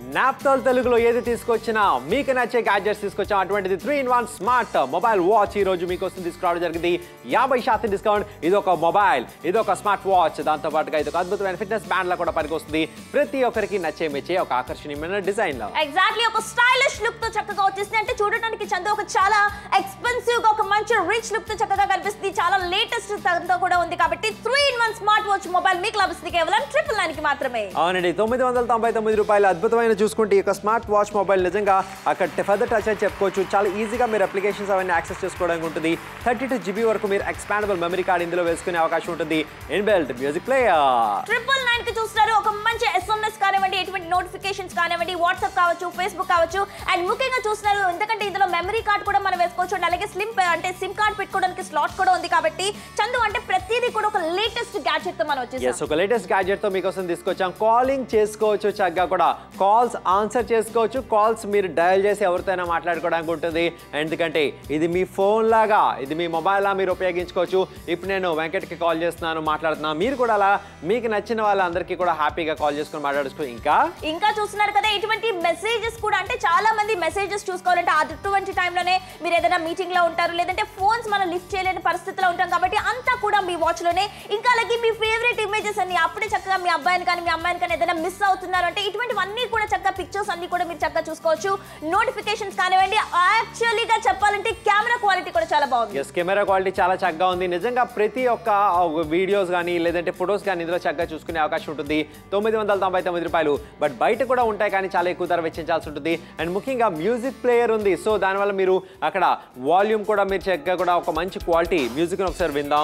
Naphthol తెలుగులో ఏది తీసుకొచ్చినా మీకు నచ్చే గ్యాడ్జెట్స్ తీసుకొచ్చాం అటువంటిది three in one smart mobile watch ఈ రోజు మీకోసం తీసుకురావడం జరిగింది యాభై శాతం డిస్కౌంట్ ఇది ఒక మొబైల్ ఇది ఒక స్మార్ట్ వాచ్ దాంతో పాటుగా ఇది ఒక అద్భుతమైన ఫిట్నెస్ బ్యాండ్ లా కూడా పనికొస్తుంది ప్రతి ఒక్కరికి నచ్చే మెచ్చే ఒక ఆకర్షణీయమైన డిజైన్ లో ఎగ్జాక్ట్లీ ఒక స్టైలిష్ లుక్ తో చక్కగా వచ్చేసింది అంటే చూడటానికి చందు ఒక చాలా ఎక్స్పెన్సివ్ గా ఒక మంచి రిచ్ లుక్ తో చక్కగా కనిపిస్తుంది చాలా లేటెస్ట్ తో కూడా ఉంది కాబట్టి three in one smart watch mobile మీకు లభిస్తుంది కేవలం ట్రిపుల్ నైన్ కి మాత్రమే అవునండి తొమ్మిది వందల తొంభై తొమ్మిది రూపాయలు అద్భుతమైన చూసుకుంటే ఈ యొక్క స్మార్ట్ వాచ్ మొబైల్ నిజంగా అక్కడ ఫెదర్ టచ్ అని చెప్పుకోవచ్చు చాలా ఈజీగా మీరు అప్లికేషన్స్ అవన్నీ యాక్సెస్ చేసుకోవడానికి ఉంటుంది థర్టీ టూ జీబీ వరకు మీరు ఎక్స్పాండబుల్ మెమరీ కార్డ్ ఇందులో వేసుకునే అవకాశం ఉంటుంది inbuilt music player triple nine కి చూస్తారు ఒక మంచి ఎస్ఎంఎస్ కానివ్వండి ఎటువంటి నోటిఫికేషన్స్ కానివ్వండి వాట్సాప్ కావచ్చు ఫేస్బుక్ కావచ్చు అండ్ ముఖ్యంగా చూస్తున్నారు ఎందుకంటే ఇందులో మెమరీ కార్డ్ కూడా మనం వేసుకోవచ్చు అండ్ అలాగే స్లిమ్ అంటే సిమ్ కార్డ్ పెట్టుకోవడానికి స్లాట్ కూడా ఉంది కాబట్టి చందు అంటే ప్రతిదీ కూడా ఒక లేటెస్ట్ గ్యాడ్జెట్ తో మనం ఎస్ వచ్చేసాం ఒక లేటెస్ట్ గ్యాడ్జెట్ తో మీకోసం తీసుకొచ్చాం కాలింగ్ చేసుకోవచ్చు చక్కగా కూడా కాల్స్ ఆన్సర్ చేసుకోవచ్చు కాల్స్ మీరు డయల్ చేసి ఎవరితోనైనా మాట్లాడుకోవడానికి ఉంటుంది ఎందుకంటే ఇది మీ ఫోన్ లాగా ఇది మీ మొబైల్ లా మీరు ఉపయోగించుకోవచ్చు ఇప్పుడు నేను వెంకట్కి కాల్ చేస్తున్నాను మాట్లాడుతున్నాను మీరు కూడా అలా మీకు నచ్చిన వాళ్ళందరికీ కూడా హ్యాపీగా కాల్ చేసుకొని మాట్లాడుకో ఇంకా ఇంకా చూస్తున్నారు కదా ఇటువంటి మెసేజెస్ కూడా అంటే చాలా మంది మెసేజెస్ చూసుకోవాలంటే అటువంటి టైంలోనే మీరు ఏదైనా మీటింగ్ లో ఉంటారు లేదంటే ఫోన్స్ మనం లిఫ్ట్ చేయలేని పరిస్థితిలో ఉంటాం కాబట్టి అంతా కూడా మీ వాచ్ లోనే ఇంకా అలాగే మీ ఫేవరెట్ ఇమేజెస్ అన్ని అప్పుడే చక్కగా మీ అబ్బాయిని కానీ మీ అమ్మాయిని కానీ ఏదైనా మిస్ అవుతున్నారు అంటే ఇటువంటివన్నీ కూడా చక్కగా పిక్చర్స్ అన్ని కూడా మీరు చక్కగా చూసుకోవచ్చు నోటిఫికేషన్స్ కానివ్వండి యాక్చువల్లీగా చెప్పాలంటే కెమెరా క్వాలిటీ కూడా చాలా బాగుంది ఎస్ కెమెరా క్వాలిటీ చాలా చక్కగా ఉంది నిజంగా ప్రతి ఒక్క వీడియోస్ కానీ లేదంటే ఫొటోస్ కానీ ఇందులో చక్కగా చూసుకునే అవకాశం ఉంటుంది తొమ్మిది వందల తొంభై తొమ్మిది రూపాయలు బట్ బయట కూడా ఉంటాయి కానీ చాలా ఎక్కువ ధర వెచ్చించాల్సి ఉంటుంది అండ్ ముఖ్యంగా మ్యూజిక్ ప్లేయర్ ఉంది సో దానివల్ల మీరు అక్కడ వాల్యూమ్ కూడా మీరు చక్కగా కూడా ఒక మంచి క్వాలిటీ మ్యూజిక్ని ఒకసారి విందాం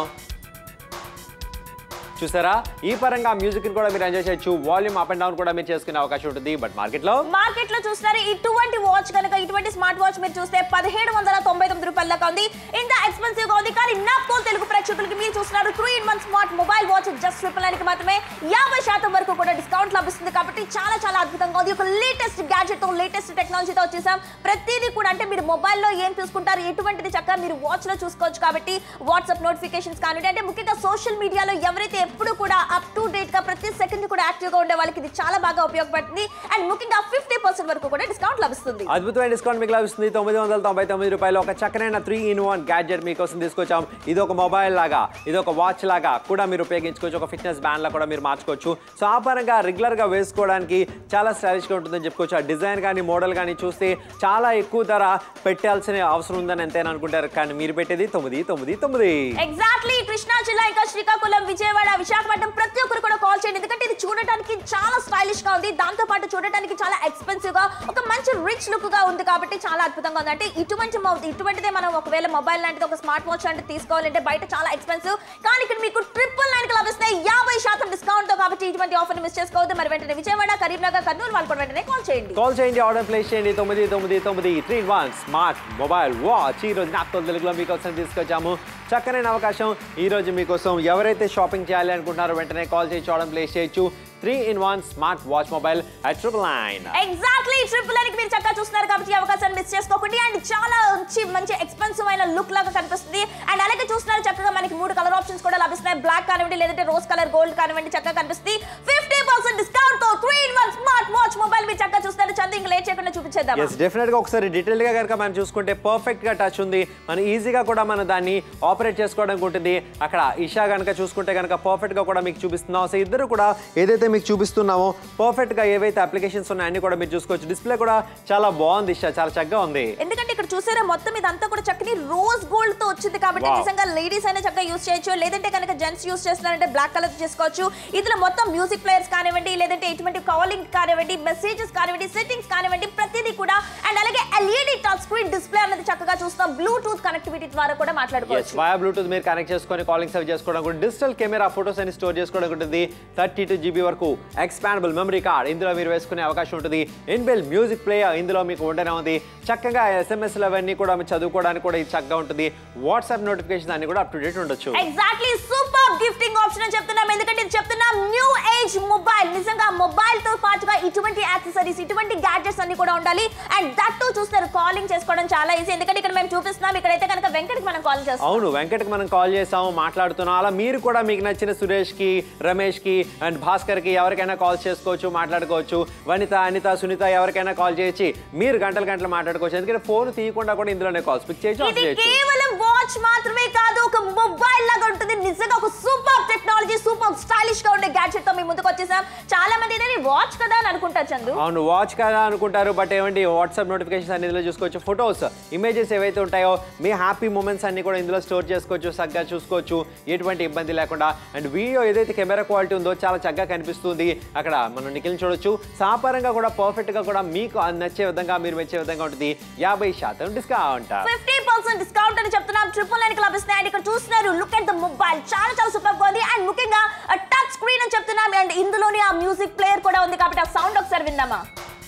చూసారా ఈ పరంగా మ్యూజిక్ కూడా మీరు ఎంజాయ్ చేయొచ్చు వాల్యూమ్ అప్ అండ్ డౌన్ కూడా మీరు చేసుకునే అవకాశం ఉంటుంది బట్ మార్కెట్లో మార్కెట్ లో చూస్తున్నారు ఇటువంటి వాచ్ కనుక ఇటువంటి స్మార్ట్ వాచ్ మీరు చూస్తే పదిహేడు వందల తొంభై తొమ్మిది రూపాయల దాకా ఉంది ఇంత ఎక్స్పెన్సివ్ గా ఉంది కానీ నాప్తో తెలుగు ప్రేక్షకులకి మీరు చూస్తున్నారు three in one smart mobile watch just triple nine కి మాత్రమే యాభై శాతం వరకు కూడా డిస్కౌంట్ లభిస్తుంది కాబట్టి చాలా చాలా అద్భుతంగా ఉంది ఒక లేటెస్ట్ గ్యాడ్జెట్ తో లేటెస్ట్ టెక్నాలజీతో వచ్చేసాం ప్రతిదీ కూడా అంటే మీరు మొబైల్లో ఏం చూసుకుంటారు ఎటువంటిది చక్కగా మీరు వాచ్ లో చూసుకోవచ్చు కాబట్టి వాట్సాప్ నోటిఫికేషన్స్ కానివ్వండి అంటే ముఖ్యంగా సోషల్ మీడియాలో ఎవరైతే ఎప్పుడు కూడా అప్ టు డేట్ గా ప్రతి సెకండ్ కూడా యాక్టివ్ గా ఉండే వాళ్ళకి ఇది చాలా బాగా ఉపయోగపడుతుంది అండ్ ముఖ్యంగా ఫిఫ్టీ పర్సెంట్ వరకు కూడా డిస్కౌంట్ లభిస్తుంది అద్భుతమైన డిస్కౌంట్ మీకు లభిస్తుంది తొమ్మిది వందల తొంభై తొమ్మిది రూపాయలు ఒక చక్కనైన త్రీ ఇన్ వన్ గ్యాడ్జెట్ మీకోసం తీసుకొచ్చాం ఇది ఒక మొబైల్ లాగా ఇది ఒక వాచ్ లాగా కూడా మీరు ఉపయోగించుకోవచ్చు ఒక ఫిట్నెస్ బ్యాండ్ లా కూడా మీరు మార్చుకోవచ్చు సో ఆ పరంగా రెగ్యులర్ గా వేసుకోవడానికి చాలా స్టైలిష్ గా ఉంటుందని చెప్పుకోవచ్చు ఆ డిజైన్ కానీ మోడల్ కానీ చూస్తే చాలా ఎక్కువ ధర పెట్టాల్సిన అవసరం ఉందని ఎంతైనా అనుకుంటారు కానీ మీరు పెట్టేది తొమ్మిది తొమ్మిది తొమ్మిది ఎగ్జాక్ట్లీ కృష్ణా జిల్లా ఇంకా శ్రీకాకుళం విజయవాడ విశాఖపట్నం ప్రతి ఒక్కరు కూడా కాల్ చేయండి ఎందుకంటే ఇది చూడటానికి చాలా స్టైలిష్ గా ఉంది దాంతో పాటు చూడటానికి చాలా ఎక్స్పెన్సివ్ గా ఒక మంచి రిచ్ లుక్ గా ఉంది కాబట్టి చాలా అద్భుతంగా ఉంది అంటే ఇటువంటి మొ- ఇటువంటిదే మనం ఒకవేళ మొబైల్ లాంటిది ఒక స్మార్ట్ వాచ్ లాంటిది తీసుకోవాలంటే బయట చాలా ఎక్స్పెన్సివ్ కానీ ఇక్కడ మీకు ట్రిపుల్ నైన్ కి లభిస్తాయి యాభై శాతం డిస్కౌంట్ తో కాబట్టి ఇటువంటి ఆఫర్ మిస్ చేసుకోవద్దు మరి వెంటనే విజయవాడ కరీంనగర్ కర్నూలు వాళ్ళు కూడా వెంటనే కాల్ చేయండి కాల్ చేయండి ఆర్డర్ ప్లేస్ చేయండి తొమ్మిది తొమ్మిది తొమ్మిది three one smart mobile watch ఈ రోజు నాతో తెలుగులో మీకోసం తీసుకొచ్చాము చక్కనైన అవకాశం ఈ రోజు మీకోసం ఎవరైతే షాపింగ్ చేయాలి అనుకుంటున్నారో వెంటనే కాల్ చేసి ఆర్డర్ ప్లేస్ చేయొచ్చు three in one smart watch mobile at triple nine exactly triple అని మీరు చక్కగా చూస్తున్నారు కాబట్టి ఈ అవకాశాన్ని మిస్ చేసుకోకండి అండ్ చాలా మంచి మంచి ఎక్స్పెన్సివ్ అయిన లుక్ లాగా కనిపిస్తుంది అండ్ అలాగే చూస్తున్నారు చక్కగా మనకి మూడు కలర్ ఆప్షన్స్ కూడా లభిస్తున్నాయి బ్లాక్ కానివ్వండి లేదంటే రోజ్ కలర్ గోల్డ్ కానివ్వండి చక్కగా కనిపిస్తుంది ఫిఫ్టీ పర్సెంట్ డిస్కౌంట్ తో three in one smart watch mobile మీరు చక్కగా చూస్తున్నారు చందు ఇంకా లేట్ చేయకుండా చూపించేద్దాం ఎస్ డెఫినెట్ గా ఒకసారి డీటెయిల్ గా కనుక మనం చూసుకుంటే పర్ఫెక్ట్ గా టచ్ ఉంది మనం ఈజీగా కూడా మనం దాన్ని ఆపరేట్ చేసుకోవడానికి ఉంటుంది అక్కడ ఇషా కనుక చూసుకుంటే కనుక పర్ఫెక్ట్ గా కూడా మీకు చూపిస్తున్నాం సో ఇద్దరు కూడా ఏదైతే మీకు చూపిస్తున్నామో పర్ఫెక్ట్ గా ఏవైతే అప్లికేషన్స్ ఉన్నాయో అన్ని కూడా మీరు చూసుకోవచ్చు డిస్ప్లే కూడా చాలా బాగుంది ఇషా చాలా చక్కగా ఉంది ఎందుకంటే ఇక్కడ చూసారా మొత్తం ఇదంతా కూడా చక్కని రోజ్ గోల్డ్ తో వచ్చింది కాబట్టి Wow. నిజంగా లేడీస్ అయినా చక్కగా యూస్ చేయొచ్చు లేదంటే కనుక జెంట్స్ యూస్ చేస్తున్నారంటే బ్లాక్ కలర్ చేసుకోవచ్చు ఇందులో మొత్తం మ్యూజిక్ ప్లేయర్స్ కానివ్వండి లేదంటే ఎటువంటి కాలింగ్ కానివ్వండి మెసేజెస్ కానివ్వండి సెట్టింగ్స్ కానివ్వండి ప్రతిదీ కూడా అండ్ అలాగే ఎల్ఈడి టచ్ స్క్రీన్ డిస్ప్లే అనేది చక్కగా చూస్తాం బ్లూటూత్ కనెక్టివిటీ ద్వారా కూడా ఎస్ మాట్లాడుకోవచ్చు వయా బ్లూటూత్ మీరు కనెక్ట్ చేసుకొని కాలింగ్ సేవ్ చేసుకోవడం కూడా డిజిటల్ కెమెరా ఫోటోస్ అని స్టోర్ చేసుకోవడం ఉంటుంది థర్టీ టూ జీబీ వరకు ఎక్స్పాండబుల్ మెమరీ కార్డ్ ఇందులో మీరు వేసుకునే అవకాశం ఉంటుంది ఇన్బిల్ మ్యూజిక్ ప్లేయర్ ఇందులో మీకు ఉండనే ఉంది చక్కగా ఎస్ఎంఎస్లు అవన్నీ కూడా మీరు చదువుకోవడానికి కూడా ఇది చక్కగా ఉంటుంది వాట్సాప్ నోటిఫికేషన్ అన్ని కూడా అప్ టు డేట్ ఉండొచ్చు ఎగ్జాక్ట్లీ సూపర్ గిఫ్టింగ్ ఆప్షన్ అని చెప్తున్నాం ఎందుకంటే ఇది చెప్తున్నాం న్యూ ఏజ్ మొబైల్ నిజంగా మొబైల్ తో పాటుగా ఇటువంటి యాక్సెసరీస్ ఇటువంటి గ్యాడ్జెట్స్ అన్ని కూడా ఉండాలి అండ్ దట్ టు చూస్తారు కాలింగ్ చేసుకోవడం చాలా ఈజీ ఎందుకంటే ఇక్కడ మేము చూపిస్తున్నాం ఇక్కడైతే కనుక వెంకటకి మనం కాల్ చేస్తాం అవును వెంకట్కి మనం కాల్ చేసాము మాట్లాడుతున్నాం అలా మీరు కూడా మీకు నచ్చిన సురేష్కి రమేష్కి అండ్ భాస్కర్కి ఎవరికైనా కాల్ చేసుకోవచ్చు మాట్లాడుకోవచ్చు వనిత అనిత సునీత ఎవరికైనా కాల్ చేయొచ్చి మీరు గంటలు గంటలు మాట్లాడుకోవచ్చు ఎందుకంటే ఫోన్ తీయకుండా కూడా ఇందులోనే కాల్స్ పిక్ చేయొచ్చు ఆఫ్ ఇది చేయొచ్చు కేవలం వాచ్ మాత్రమే కాదు ఒక మొబైల్ లాగా ఉంటుంది నిజంగా ఒక సూపర్ టెక్నాలజీ సూపర్ స్టైలిష్ గా ఉండే గ్యాడ్జెట్ తో మీ ముందుకు వచ్చేసాం చాలా మంది ఇదే వాచ్ కదా అని అనుకుంటారు చందు అవును వాచ్ కదా అనుకుంటారు బట్ ఏమండి వాట్సాప్ నోటిఫికేషన్స్ అన్ని ఇందులో చూసుకోవచ్చు ఫొటోస్ ఇమేజెస్ ఏవైతే ఉంటాయో మీ హ్యాపీ మూమెంట్స్ అన్ని కూడా ఇందులో స్టోర్ చేసుకోవచ్చు చక్కగా చూసుకోవచ్చు ఎటువంటి ఇబ్బంది లేకుండా అండ్ వీడియో ఏదైతే కెమెరా క్వాలిటీ ఉందో చాలా చక్కగా కనిపిస్తుంది అక్కడ మనం నిఖిల్ చూడొచ్చు సాపరంగా కూడా పర్ఫెక్ట్ గా కూడా మీకు నచ్చే విధంగా మీరు మెచ్చే విధంగా ఉంటుంది యాభై శాతం డిస్కౌంట్ ఫిఫ్టీ పర్సెంట్ డిస్కౌంట్ అని చెప్తున్నాం ట్రిపుల్ నైన్ కి లభిస్తున్నాయి అండ్ ఇక్కడ చూస్తున్నారు లుక్ అట్ ద మొబైల్ చాలా చాలా సూపర్ గా ఉంది అండ్ ముఖ్యంగా టచ్ స్క్రీన్ అని చెప్తున్నాం అండ్ ఇందులోనే ఆ మ్యూజిక్ ప్లేయర్ కూడా ఉంది కాబట్టి ఆ సౌండ్ ఒకసారి విందామా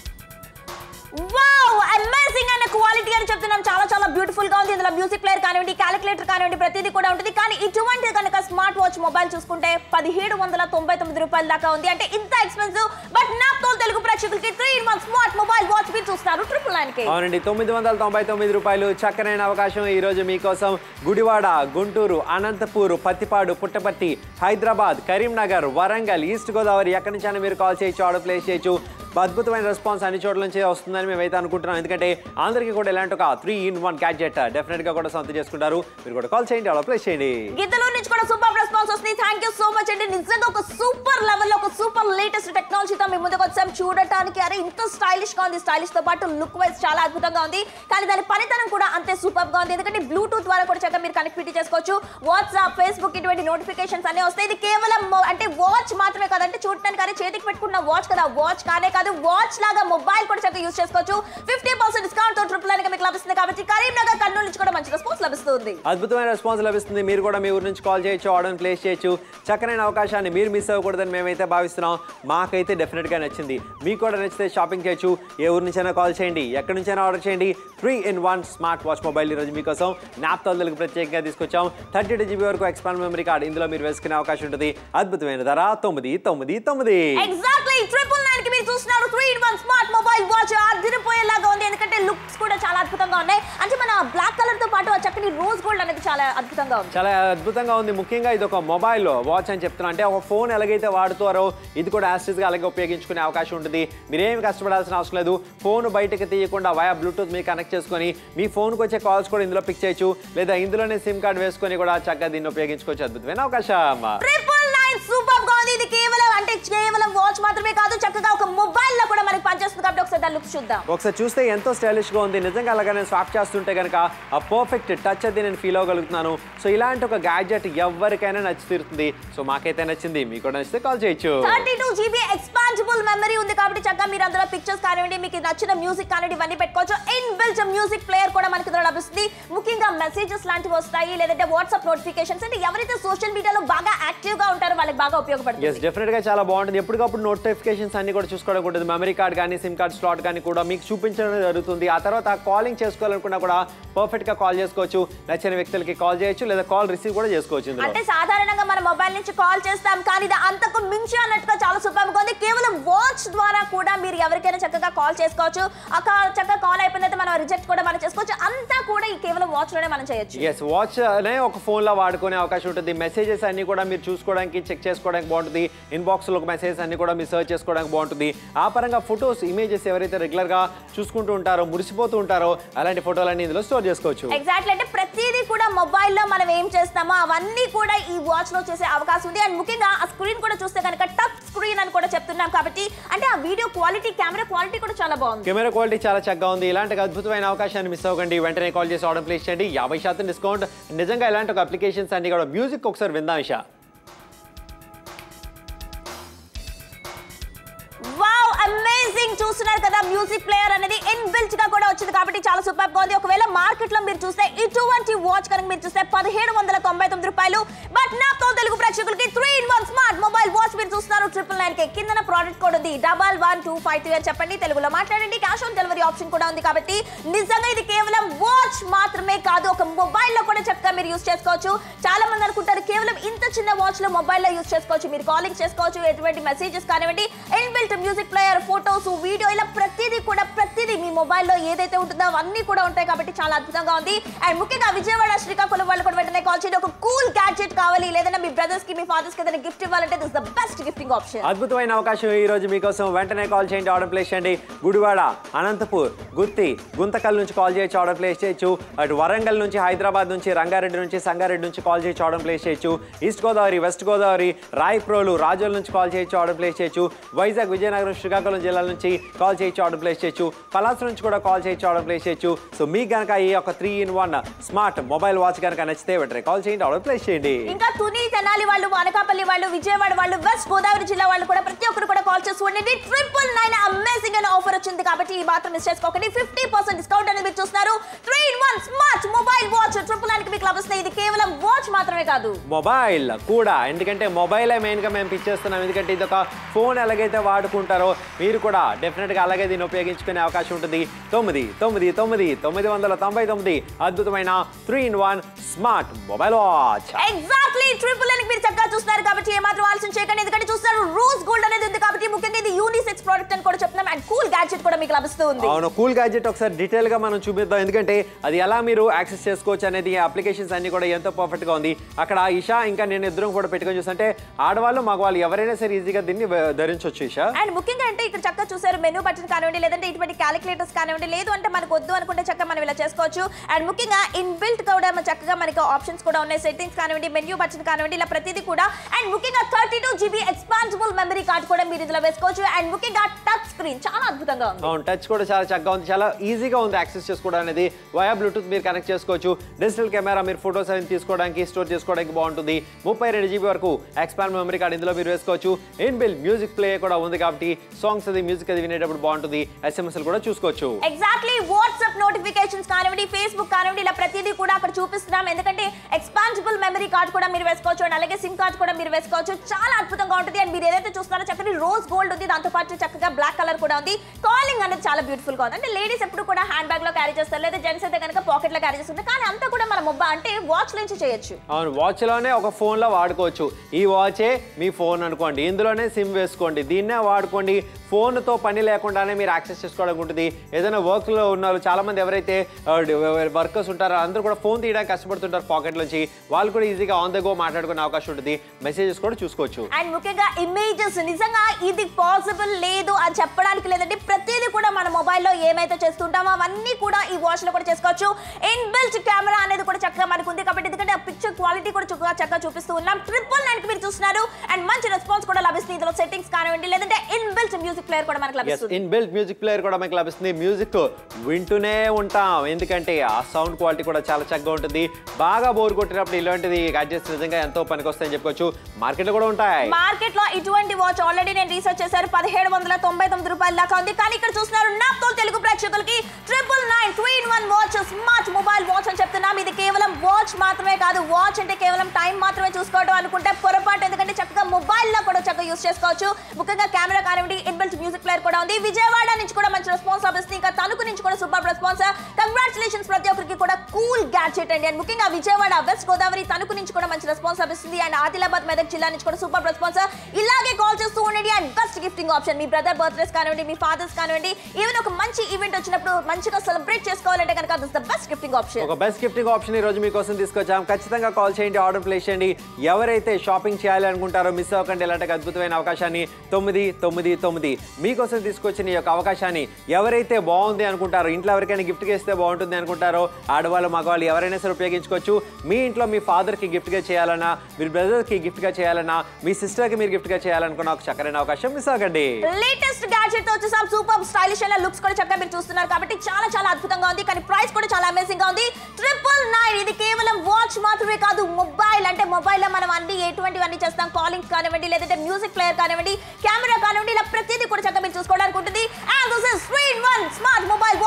వావ్ అమేజింగ్ అనే క్వాలిటీ అని చెప్తున్నాం చాలా చాలా బ్యూటిఫుల్ గా ఉంది ఇందులో మ్యూజిక్ ప్లేయర్ కానివ్వండి క్యాలిక్యులేటర్ కానివ్వండి ప్రతిదీ కూడా ఉంటుంది కానీ ఇటువంటి కనుక స్మార్ట్ వాచ్ మొబైల్ చూసుకుంటే పదిహేడు వందల తొంభై తొమ్మిది రూపాయల దాకా ఉంది అంటే ఇంత ఎక్స్పెన్సివ్ బట్ నా తోలు తెలుగు ప్రేక్షకులకి three in one smart mobile watch మీరు చూస్తారు ట్రిపుల్ నైన్ కి అవునండి తొమ్మిది వందల తొంభై తొమ్మిది రూపాయలు చక్కనైన అవకాశం ఈ రోజు మీకోసం గుడివాడ గుంటూరు అనంతపూర్ పత్తిపాడు పుట్టపర్తి హైదరాబాద్ కరీంనగర్ వరంగల్ ఈస్ట్ గోదావరి ఎక్కడి నుంచైనా మీరు కాల్ చేయొచ్చు ఆర్డర్ ప్లేస్ చేయొచ్చు అద్భుతమైన రెస్పాన్స్ అన్ని చోట్ల నుంచి వస్తుందని మేమైతే అనుకుంటున్నాం ఎందుకంటే అందరికీ కూడా ఇలాంటి ఒక three in one gadget definite గా కూడా సొంత చేసుకుంటారు మీరు కూడా కాల్ చేయండి ఆర్డర్ ప్లేస్ చేయండి గీతలో నుంచి కూడా సూపర్ రెస్పాన్స్ వస్తుంది థ్యాంక్ యూ సో మచ్ అండి నిజంగా ఒక సూపర్ లెవెల్ ఒక సూపర్ లేటెస్ట్ టెక్నాలజీతో మీ ముందుకు వచ్చాం చూడటానికి అరే ఇంత స్టైలిష్ గా ఉంది స్టైలిష్ తో పాటు లుక్ వైజ్ చాలా అద్భుతంగా ఉంది కానీ దాని పనితనం కూడా అంతే సూపర్ గా ఉంది ఎందుకంటే బ్లూటూత్ ద్వారా కూడా చక్కగా మీరు కనెక్టివిటీ చేసుకోవచ్చు వాట్సాప్ ఫేస్బుక్ ఇటువంటి నోటిఫికేషన్స్ అన్ని వస్తాయి ఇది కేవలం mo- అంటే వాచ్ మాత్రమే కాదంటే చూడటానికి అరే చేతికి పెట్టుకున్న వాచ్ కదా వాచ్ కానే కాదు వాచ్ లాగా మొబైల్ కూడా చక్కగా యూస్ చేసుకోవచ్చు ఫిఫ్టీ పర్సెంట్ డిస్కౌంట్ తో ట్రిపుల్ నైన్ మీకు లభిస్తుంది కాబట్టి కరీంనగర్ కర్నూలు నుంచి కూడా మంచి రెస్పాన్స్ లభిస్తుంది అద్భుతమైన రెస్పాన్స్ లభిస్తుంది మీరు కూడా మీ ఊరి నుంచి కాల్ చేయొచ్చు ఆర్డర్ ప్లేస్ చేయొచ్చు చక్కనైన అవకాశాన్ని మీరు మిస్ అవ్వకూడదని మేమైతే భావిస్తున్నాం మాకైతే డెఫినెట్గా నచ్చింది మీకు కూడా నచ్చితే షాపింగ్ చేయొచ్చు ఏ ఊరి నుంచైనా కాల్ చేయండి ఎక్కడి నుంచైనా ఆర్డర్ చేయండి three in one smart watch mobile ఈరోజు మీకోసం ల్యాప్టాప్ తెలుగు ప్రత్యేకంగా తీసుకొచ్చాం థర్టీ టూ జీబీ వరకు ఎక్స్పాండ్ మెమరీ కార్డ్ ఇందులో మీరు వేసుకునే అవకాశం ఉంటుంది అద్భుతమైన ధర తొమ్మిది తొమ్మిది తొమ్మిది ఎగ్జాక్ట్లీ ట్రిపుల్ నైన్ కి మీరు చూస్తున్నారు three in one smart mobile watch అదిరిపోయేలాగా ఉంది ఎందుకంటే లుక్స్ కూడా చాలా అద్భుతంగా ఉన్నాయి అంటే మన బ్లాక్ కలర్ తో పాటు ఆ చక్కని రోజ్ గోల్డ్ అనేది చాలా అద్భుతంగా ఉంది చాలా అద్భుతంగా ఉంది ముఖ్యంగా ఇది ఒక మొబైల్ వాచ్ అని చెప్తున్నా అంటే ఒక ఫోన్ ఎలాగైతే వాడుతారో ఇది కూడా యాస్టిస్గా అలాగే ఉపయోగించుకునే అవకాశం ఉంటుంది మీరేమి కష్టపడాల్సిన అవసరం లేదు ఫోన్ బయటకు తీయకుండా వయా బ్లూటూత్ మీరు కనెక్ట్ చేసుకొని మీ ఫోన్కి వచ్చే కాల్స్ కూడా ఇందులో పిక్ చేయొచ్చు లేదా ఇందులోనే సిమ్ కార్డ్ వేసుకొని కూడా చక్కగా దీన్ని ఉపయోగించుకోవచ్చు అద్భుతమైన అవకాశం ట్రిపుల్ నైన్ సూపర్ గా ఉంది ఇది కేవలం అంటే కేవలం వాచ్ మాత్రమే కాదు చక్కగా ఒక మొబైల్ లో కూడా మనకి పనిచేస్తుంది కాబట్టి ఒకసారి దాని లుక్ చూద్దాం ఒకసారి చూస్తే ఎంతో స్టైలిష్ గా ఉంది నిజంగా అలాగే నేను స్వాప్ చేస్తుంటే కనుక ఆ పర్ఫెక్ట్ టచ్ అది నేను ఫీల్ అవ్వగలుగుతున్నాను సో ఇలాంటి ఒక గ్యాడ్జెట్ ఎవరికైనా నచ్చి తీరుతుంది సో మాకైతే నచ్చింది మీకు కూడా నచ్చితే కాల్ చేయొచ్చు thirty two GB expansible memory ఉంది కాబట్టి చక్కగా మీరు అందులో పిక్చర్స్ కానివ్వండి మీకు నచ్చిన మ్యూజిక్ కానివ్వండి ఇవన్నీ పెట్టుకోవచ్చు ఇన్ బిల్ట్ మ్యూజిక్ ప్లేయర్ కూడా మనకి ఇందులో లభిస్తుంది ముఖ్యంగా మెసేజెస్ లాంటివి వస్తాయి లేదంటే వాట్సాప్ నోటిఫికేషన్స్ అంటే ఎవరైతే సోషల్ మీడియాలో బాగా యాక్టివ్ గా ఉంటారో వాళ్ళకి బాగా ఉపయోగపడుతుంది ఎస్ డెఫినెట్ గా చాలా బాగుంటుంది ఎప్పటికప్పుడు నోటిఫికేషన్స్ అన్ని కూడా చూసుకోవడం ఉంటుంది మెమరీ కార్డ్ కానీ సిమ్ కార్డ్ స్లాట్ కానీ కూడా మీకు చూపించడం జరుగుతుంది ఆ తర్వాత కాలింగ్ చేసుకోవాలనుకున్నా కూడా పర్ఫెక్ట్ గా కాల్ చేసుకోవచ్చు నచ్చిన వ్యక్తులకి కాల్ చేయొచ్చు లేదా కాల్ రిసీవ్ కూడా చేసుకోవచ్చు ఇందులో అంటే సాధారణంగా మన మొబైల్ నుంచి కాల్ చేస్తాం కానీ ఇది అంతకు మించి అన్నట్టుగా చాలా సూపర్ గా ఉంది కేవలం వాచ్ ద్వారా కూడా మీరు ఎవరికైనా చక్కగా కాల్ చేసుకోవచ్చు ఆ call- చక్కగా కాల్ అయిపోయిన తర్వాత మనం రిజెక్ట్ కూడా మనం చేసుకోవచ్చు అంతా కూడా ఈ కేవలం వాచ్ లోనే మనం చేయొచ్చు ఎస్ వాచ్ అనే ఒక ఫోన్ లో వాడుకునే అవకాశం ఉంటుంది మెసేజెస్ అన్ని కూడా మీరు చూసుకోవడానికి చెక్ చేసుకోవడానికి బాగుంటుంది ఇన్బాక్స్ లో మెసేజెస్ అన్ని కూడా మీరు సర్చ్ చేసుకోవడానికి బాగుంటుంది ఆ పరంగా ఫొటోస్ ఇమేజెస్ ఎవరైతే రెగ్యులర్ గా చూసుకుంటూ ఉంటారో మురిసిపోతూ ఉంటారో అలాంటి ఫోటోలన్నీ ఇందులో స్టోర్ చేసుకోవచ్చు ఎగ్జాక్ట్లీ అంటే ప్రతిదీ కూడా మొబైల్లో మనం ఏం చేస్తామో అవన్నీ కూడా ఈ వాచ్ లో చేసే అవకాశం ఉంది అండ్ ముఖ్యంగా ఆ స్క్రీన్ కూడా చూస్తే కనుక టచ్ స్క్రీన్ అని కూడా చెప్తున్నాం కాబట్టి అంటే ఆ వీడియో క్వాలిటీ కెమెరా క్వాలిటీ కూడా చాలా బాగుంది కెమెరా క్వాలిటీ చాలా చక్కగా ఉంది ఇలాంటి అద్భుతమైన అవకాశాన్ని మిస్ అవ్వకండి వెంటనే కాల్ చేసి ఆర్డర్ ప్లేస్ చేయండి యాభై శాతం డిస్కౌంట్ నిజంగా ఇలాంటి ఒక అప్లికేషన్స్ అన్ని కూడా మ్యూజిక్ ఒకసారి విందాం ఇషా వావ్ అమేజింగ్ చూస్తున్నారు కదా మ్యూజిక్ ప్లేయర్ అనేది ఇన్ బిల్ట్ గా కూడా వచ్చింది కాబట్టి చాలా సూపర్ గా ఉంది ఒకవేళ మార్కెట్ లో మీరు చూస్తే ఇటువంటి వాచ్ కనుక మీరు చూస్తే పదిహేడు వందల తొంభై తొమ్మిది రూపాయలు బట్ నాతో తెలుగు ప్రేక్షకులకి three in one smart mobile watch మీరు చూస్తున్నారు ట్రిపుల్ నైన్ కి కింద ప్రోడక్ట్ కోడ్ ఉంది double one two five three అని చెప్పండి తెలుగులో మాట్లాడండి క్యాష్ ఆన్ డెలివరీ ఆప్షన్ కూడా ఉంది కాబట్టి నిజంగా ఇది కేవలం వాచ్ మాత్రమే కాదు ఒక మొబైల్ లో కూడా చక్కగా మీరు యూస్ చేసుకోవచ్చు చాలా మంది అనుకుంటారు కేవలం ఇంత చిన్న వాచ్ లో మొబైల్ లో యూస్ చేసుకోవచ్చు మీరు కాలింగ్ చేసుకోవచ్చు ఎటువంటి మెసేజెస్ కానివ్వండి inbuilt music player photos video ఇలా ప్రతిదీ కూడా ప్రతిదీ మీ మొబైల్లో ఏదైతే ఉంటుందో అవన్నీ కూడా ఉంటాయి కాబట్టి చాలా అద్భుతంగా ఉంది అండ్ ముఖ్యంగా విజయవాడ శ్రీకాకుళం వాళ్ళు కూడా వెంటనే కాల్ చేయండి ఒక కూల్ గ్యాడ్జెట్ కావాలి లేదంటే మీ బ్రదర్స్ కి మీ ఫాదర్స్ కి ఏదైనా గిఫ్ట్ ఇవ్వాలంటే this the best gifting option అద్భుతమైన అవకాశం ఈ రోజు మీకోసం వెంటనే కాల్ చేయండి ఆర్డర్ ప్లేస్ చేయండి గుడివాడ అనంతపూర్ గుత్తి గుంతకల్ నుంచి కాల్ చేయొచ్చు ఆర్డర్ ప్లేస్ చేయొచ్చు అటు వరంగల్ నుంచి హైదరాబాద్ నుంచి రంగారెడ్డి నుంచి సంగారెడ్డి నుంచి కాల్ చేయొచ్చు ఆర్డర్ ప్లేస్ చేయొచ్చు ఈస్ట్ గోదావరి వెస్ట్ గోదావరి రాయప్రోలు రాజోల్ నుంచి కాల్ చేయొచ్చు ఆర్డర్ ప్లేస్ చేయొచ్చు వైజాగ్ విజయనగరం శ్రీకాకుళం జిల్లాల నుంచి కాల్ చేయొచ్చు ఆర్డర్ ప్లేస్ చేయొచ్చు పలాస నుంచి కూడా కాల్ చేయొచ్చు ఆర్డర్ ప్లేస్ చేయొచ్చు సో మీకు కనుక ఈ యొక్క three in one smart mobile watch కనుక నచ్చితే వెంటనే కాల్ చేయండి ఆర్డర్ ప్లేస్ చేయండి ఇంకా తుని తెనాలి వాళ్ళు అనకాపల్లి వాళ్ళు విజయవాడ వాళ్ళు వెస్ట్ గోదావరి జిల్లా వాళ్ళు కూడా ప్రతి ఒక్కరు కూడా కాల్ చేసి ఉండండి ట్రిపుల్ నైన్ అమేజింగ్ అనే ఆఫర్ వచ్చింది కాబట్టి ఈ మాత్రం మిస్ చేసుకోకండి ఫిఫ్టీ పర్సెంట్ డిస్కౌంట్ అనేది మీరు చూస్తున్నారు three in one smart mobile watch triple nine కి మీకు లభిస్తుంది ఇది కేవలం వాచ్ మాత్రమే కాదు మొబైల్ కూడా ఎందుకంటే మొబైలే మెయిన్గా మేము పిచ్చేస్తున్నాం ఎందుకంటే ఇది ఒక ఫోన్ ఎలాగైతే వాడుకుంటారో మీరు కూడా డెఫినెట్గా అలాగే దీన్ని ఉపయోగించుకునే అవకాశం ఉంటుంది తొమ్మిది తొమ్మిది తొమ్మిది తొమ్మిది వందల తొంభై తొమ్మిది అద్భుతమైన three in one smart mobile watch exactly triple అని మీరు చక్కగా చూస్తున్నారు కాబట్టి ఏమాత్రం ఆలస్యం చేయకండి ఎందుకంటే చూస్తారు రోజ్ గోల్డ్ అనేది ఉంది కాబట్టి ముఖ్యంగా ఇది యూనిసెక్స్ ప్రోడక్ట్ అని కూడా చెప్తున్నాం అండ్ కూల్ గ్యాడ్జెట్ కూడా మీకు లభిస్తుంది అవును కూల్ గ్యాడ్జెట్ ఒకసారి డీటెయిల్ గా మనం చూపిద్దాం ఎందుకంటే అది ఎలా మీరు యాక్సెస్ చేసుకోవచ్చు అనేది అప్లికేషన్స్ అన్ని కూడా ఎంతో పర్ఫెక్ట్ గా ఉంది అక్కడ ఇషా ఇంకా నేను ఇద్దరం కూడా పెట్టుకొని చూస్తుంటే ఆడవాళ్ళు మగవాళ్ళు ఎవరైనా సరే ఈజీగా దీన్ని వ- ధరించవచ్చు ఇషా అండ్ ముఖ్యంగా అంటే ఇక్కడ చక్కగా చూసారు మెనూ బటన్ కానివ్వండి లేదంటే ఇటువంటి క్యాలిక్యులేటర్స్ కానివ్వండి లేదు అంటే మనకు వద్దు అనుకుంటే చక్కగా మనం ఇలా చేసుకోవచ్చు అండ్ ముఖ్యంగా ఇన్ బిల్ట్ కూడా మన చక్కగా మనకి ఆప్షన్స్ కూడా ఉన్నాయి సెట్టింగ్స్ కానివ్వండి మెన్యూ బటన్ కానివ్వండి ఇలా ప్రతిదీ కూడా అండ్ ముఖ్యంగా thirty two GB expansible memory card కూడా మీరు ఇందులో వేసుకోవచ్చు అండ్ ముఖ్యంగా టచ్ స్క్రీన్ చాలా అద్భుతంగా ఉంది అవును టచ్ కూడా చాలా చక్కగా ఉంది చాలా ఈజీగా ఉంది యాక్సెస్ చేసుకోవడం అనేది వయా బ్లూటూత్ మీరు కనెక్ట్ చేసుకోవచ్చు డిజిటల్ కెమెరా మీరు ఫోటోస్ అవి తీసుకోవడానికి స్టోర్ చేసుకోవడానికి బాగుంటుంది ముప్పై రెండు జీబీ వరకు ఎక్స్పాండ్ మెమరీ కార్డ్ ఇందులో మీరు వేసుకోవచ్చు ఇన్ బిల్ మ్యూజిక్ ప్లే కూడా ఉంది కాబట్టి సాంగ్స్ అది మ్యూజిక్ అది వినేటప్పుడు బాగుంటుంది ఎస్ఎంఎస్ కూడా చూసుకోవచ్చు ఎగ్జాక్ట్లీ వాట్సాప్ నోటిఫికేషన్స్ కానివ్వండి ఫేస్బుక్ కానివ్వండి ఇలా ప్రతిదీ కూడా అక్కడ చూపిస్తున్నాం ఎందుకంటే ఎక్స్పాన్సిబుల్ మెమరీ కార్డ్ కూడా మీరు వేసుకోవచ్చు అండ్ అలాగే సిమ్ కార్డ్ కూడా మీరు వేసుకోవచ్చు చాలా అద్భుతంగా ఉంటుంది అండ్ మీరు ఏదైతే చూస్తున్నారో చక్కని రోజ్ గోల్డ్ ఉంది దాంతో పాటు చక్కగా బ్లాక్ కలర్ కూడా ఉంది కాలింగ్ అనేది చాలా బ్యూటిఫుల్ గా ఉంది అంటే లేడీస్ ఎప్పుడు కూడా హ్యాండ్ బ్యాగ్ లో క్యారీ చేస్తారు లేదా జెంట్స్ అయితే కనుక పాకెట్ లో క్యారీ చేస్తుంది కానీ అంతా కూడా మన మొబ్బ అంటే వాచ్ నుంచి చేయొచ్చు అవును వాచ్లోనే ఒక ఫోన్లో వాడుకోవచ్చు ఈ వాచే మీ ఫోన్ అనుకోండి ఇందులోనే సిమ్ వేసుకోండి దీన్నే వాడుకోండి ఫోన్తో పని లేకుండానే మీరు యాక్సెస్ చేసుకోవడానికి ఉంటుంది ఏదైనా వర్క్లో ఉన్నారు చాలామంది ఎవరైతే వర్కర్స్ ఉంటారో అందరూ కూడా ఫోన్ తీయడానికి కష్టపడుతుంటారు పాకెట్ నుంచి వాళ్ళు కూడా ఈజీగా ఆన్ ద గో మాట్లాడుకునే అవకాశం ఉంటుంది మెసేజెస్ కూడా చూసుకోవచ్చు అండ్ ముఖ్యంగా ఇమేజెస్ నిజంగా ఇది పాసిబుల్ లేదు అని చెప్పడానికి లేదంటే ప్రతిదీ కూడా మన మొబైల్లో ఏమైతే చేస్తుంటామో అవన్నీ కూడా ఈ వాచ్ లో కూడా చేసుకోవచ్చు ఇన్ బిల్ట్ కెమెరా అనేది కూడా చక్కగా మనకు ఉంది కాబట్టి ఎందుకంటే ఆ పిక్చర్ క్వాలిటీ కూడా చక్కగా చక్కగా చూపిస్తూ ఉన్నాం ట్రిపుల్ నైన్ కి మీరు చూస్తున్నారు అండ్ మంచి రెస్పాన్స్ కూడా లభిస్తుంది ఇందులో సెట్టింగ్స్ కానివ్వండి లేదంటే ఇన్ బిల్ట్ మ్యూజిక్ ప్లేయర్ కూడా మనకు ఎస్ లభిస్తుంది ఇన్ బిల్ట్ మ్యూజిక్ ప్లేయర్ కూడా మనకి లభిస్తుంది మ్యూజిక్ వింటూనే ఉంటాం ఎందుకంటే ఆ సౌండ్ క్వాలిటీ కూడా చాలా చక్కగా ఉంటుంది బాగా బోర్ కొట్టినప్పుడు ఇలాంటిది గ్యాడ్జెట్స్ నిజంగా ఎంతో పనికొస్తాయని చెప్పుకోవచ్చు మార్కెట్లో కూడా ఉంటాయి మార్కెట్ లో ఇటువంటి వాచ్ ఆల్రెడీ నేను రీసెర్చ్ చేశారు పదిహేడు వందల తొంభై తొమ్మిది రూపాయల దాకా ఉంది కానీ ఇక్కడ చూస్తున్నారు నాతో తెలుగు ప్రేక్షకులకి triple nine three in one watch smart mobile watch అని చెప్తున్నాం ఇది కేవలం వాచ్ మాత్రమే కాదు వాచ్ అంటే కేవలం టైం మాత్రమే చూసుకోవడం అనుకుంటే పొరపాటు ఎందుకంటే చక్కగా మొబైల్ లో కూడా చక్కగా యూస్ చేసుకోవచ్చు ముఖ్యంగా కెమెరా కానివ్వండి ఇన్బిల్ట్ మ్యూజిక్ ప్లేయర్ కూడా ఉంది విజయవాడ నుంచి కూడా మంచి రెస్పాన్స్ లభిస్తుంది ఇంకా తణుకు నుంచి కూడా సూపర్ రెస్పాన్స్ కంగ్రాచులేషన్స్ ప్రతి ఒక్కరికి కూడా కూల్ గ్యాడ్జెట్ అండి అండ్ ముఖ్యంగా విజయవాడ వెస్ట్ గోదావరి తణుకు నుంచి కూడా మంచి రెస్పాన్స్ లభిస్తుంది అండ్ ఆదిలాబాద్ మెదక్ జిల్లా నుంచి కూడా సూపర్ రెస్పాన్స్ ఇలాగే కాల్ చేస్తూ ఉండండి అండ్ బెస్ట్ గిఫ్టింగ్ ఆప్షన్ మీ బ్రదర్ బర్త్డేస్ కానివ్వండి మీ ఫాదర్స్ కానివ్వండి ఈవెన్ ఒక మంచి ఈవెంట్ వచ్చినప్పుడు మంచిగా సెలబ్రేట్ చేసుకోవాలంటే కనుక this the best gifting option ఒక బెస్ట్ గిఫ్టింగ్ ఆప్షన్ ఈ రోజు మీకోసం తీసుకొచ్చాం ఖచ్చితంగా కాల్ చేయండి ఆర్డర్ ప్లేస్ చేయండి ఎవరైతే షాపింగ్ చేయాలి అనుకుంటారో మిస్ అవ్వకండి ఇలాంటి అద్భుతమైన అవకాశాన్ని తొమ్మిది తొమ్మిది తొమ్మిది మీకోసం తీసుకొచ్చిన ఈ యొక్క అవకాశాన్ని ఎవరైతే బాగుంది అనుకుంటారో ఇంట్లో ఎవరికైనా గిఫ్ట్గా ఇస్తే బాగుంటుంది అనుకుంటారో ఆడవాళ్ళు మగవాళ్ళు ఎవరైనా సరే ఉపయోగించుకోవచ్చు మీ ఇంట్లో మీ ఫాదర్కి గిఫ్ట్గా చేయాలన్నా మీ బ్రదర్కి గిఫ్ట్గా చేయాలన్నా మీ సిస్టర్కి మీరు గిఫ్ట్గా చేయాలనుకున్న ఒక చక్కరైన అవకాశం మిస్ అవ్వకండి లేటెస్ట్ గ్యాడ్జెట్ తో వచ్చేసాం సూపర్ స్టైలిష్ అయిన లుక్స్ కూడా చక్కగా మీరు చూస్తున్నారు కాబట్టి చాలా చాలా అద్భుతంగా ఉంది కానీ ప్రైస్ కూడా చాలా అమేజింగ్ గా ఉంది ట్రిపుల్ నైన్ ఇది కేవలం వాచ్ మాత్రమే కాదు మొబైల్ అంటే మొబైల్ లో మనం అన్ని ఎటువంటివన్నీ చేస్తాం కాలింగ్ కానివ్వండి లేదంటే మ్యూజిక్ ప్లేయర్ కానివ్వండి కెమెరా కానివ్వండి ఇలా ప్రతిదీ కూడా చక్కగా మీరు చూసుకోవడానికి ఉంటుంది and this is three in one smart mobile watch మీరు చూస్తారు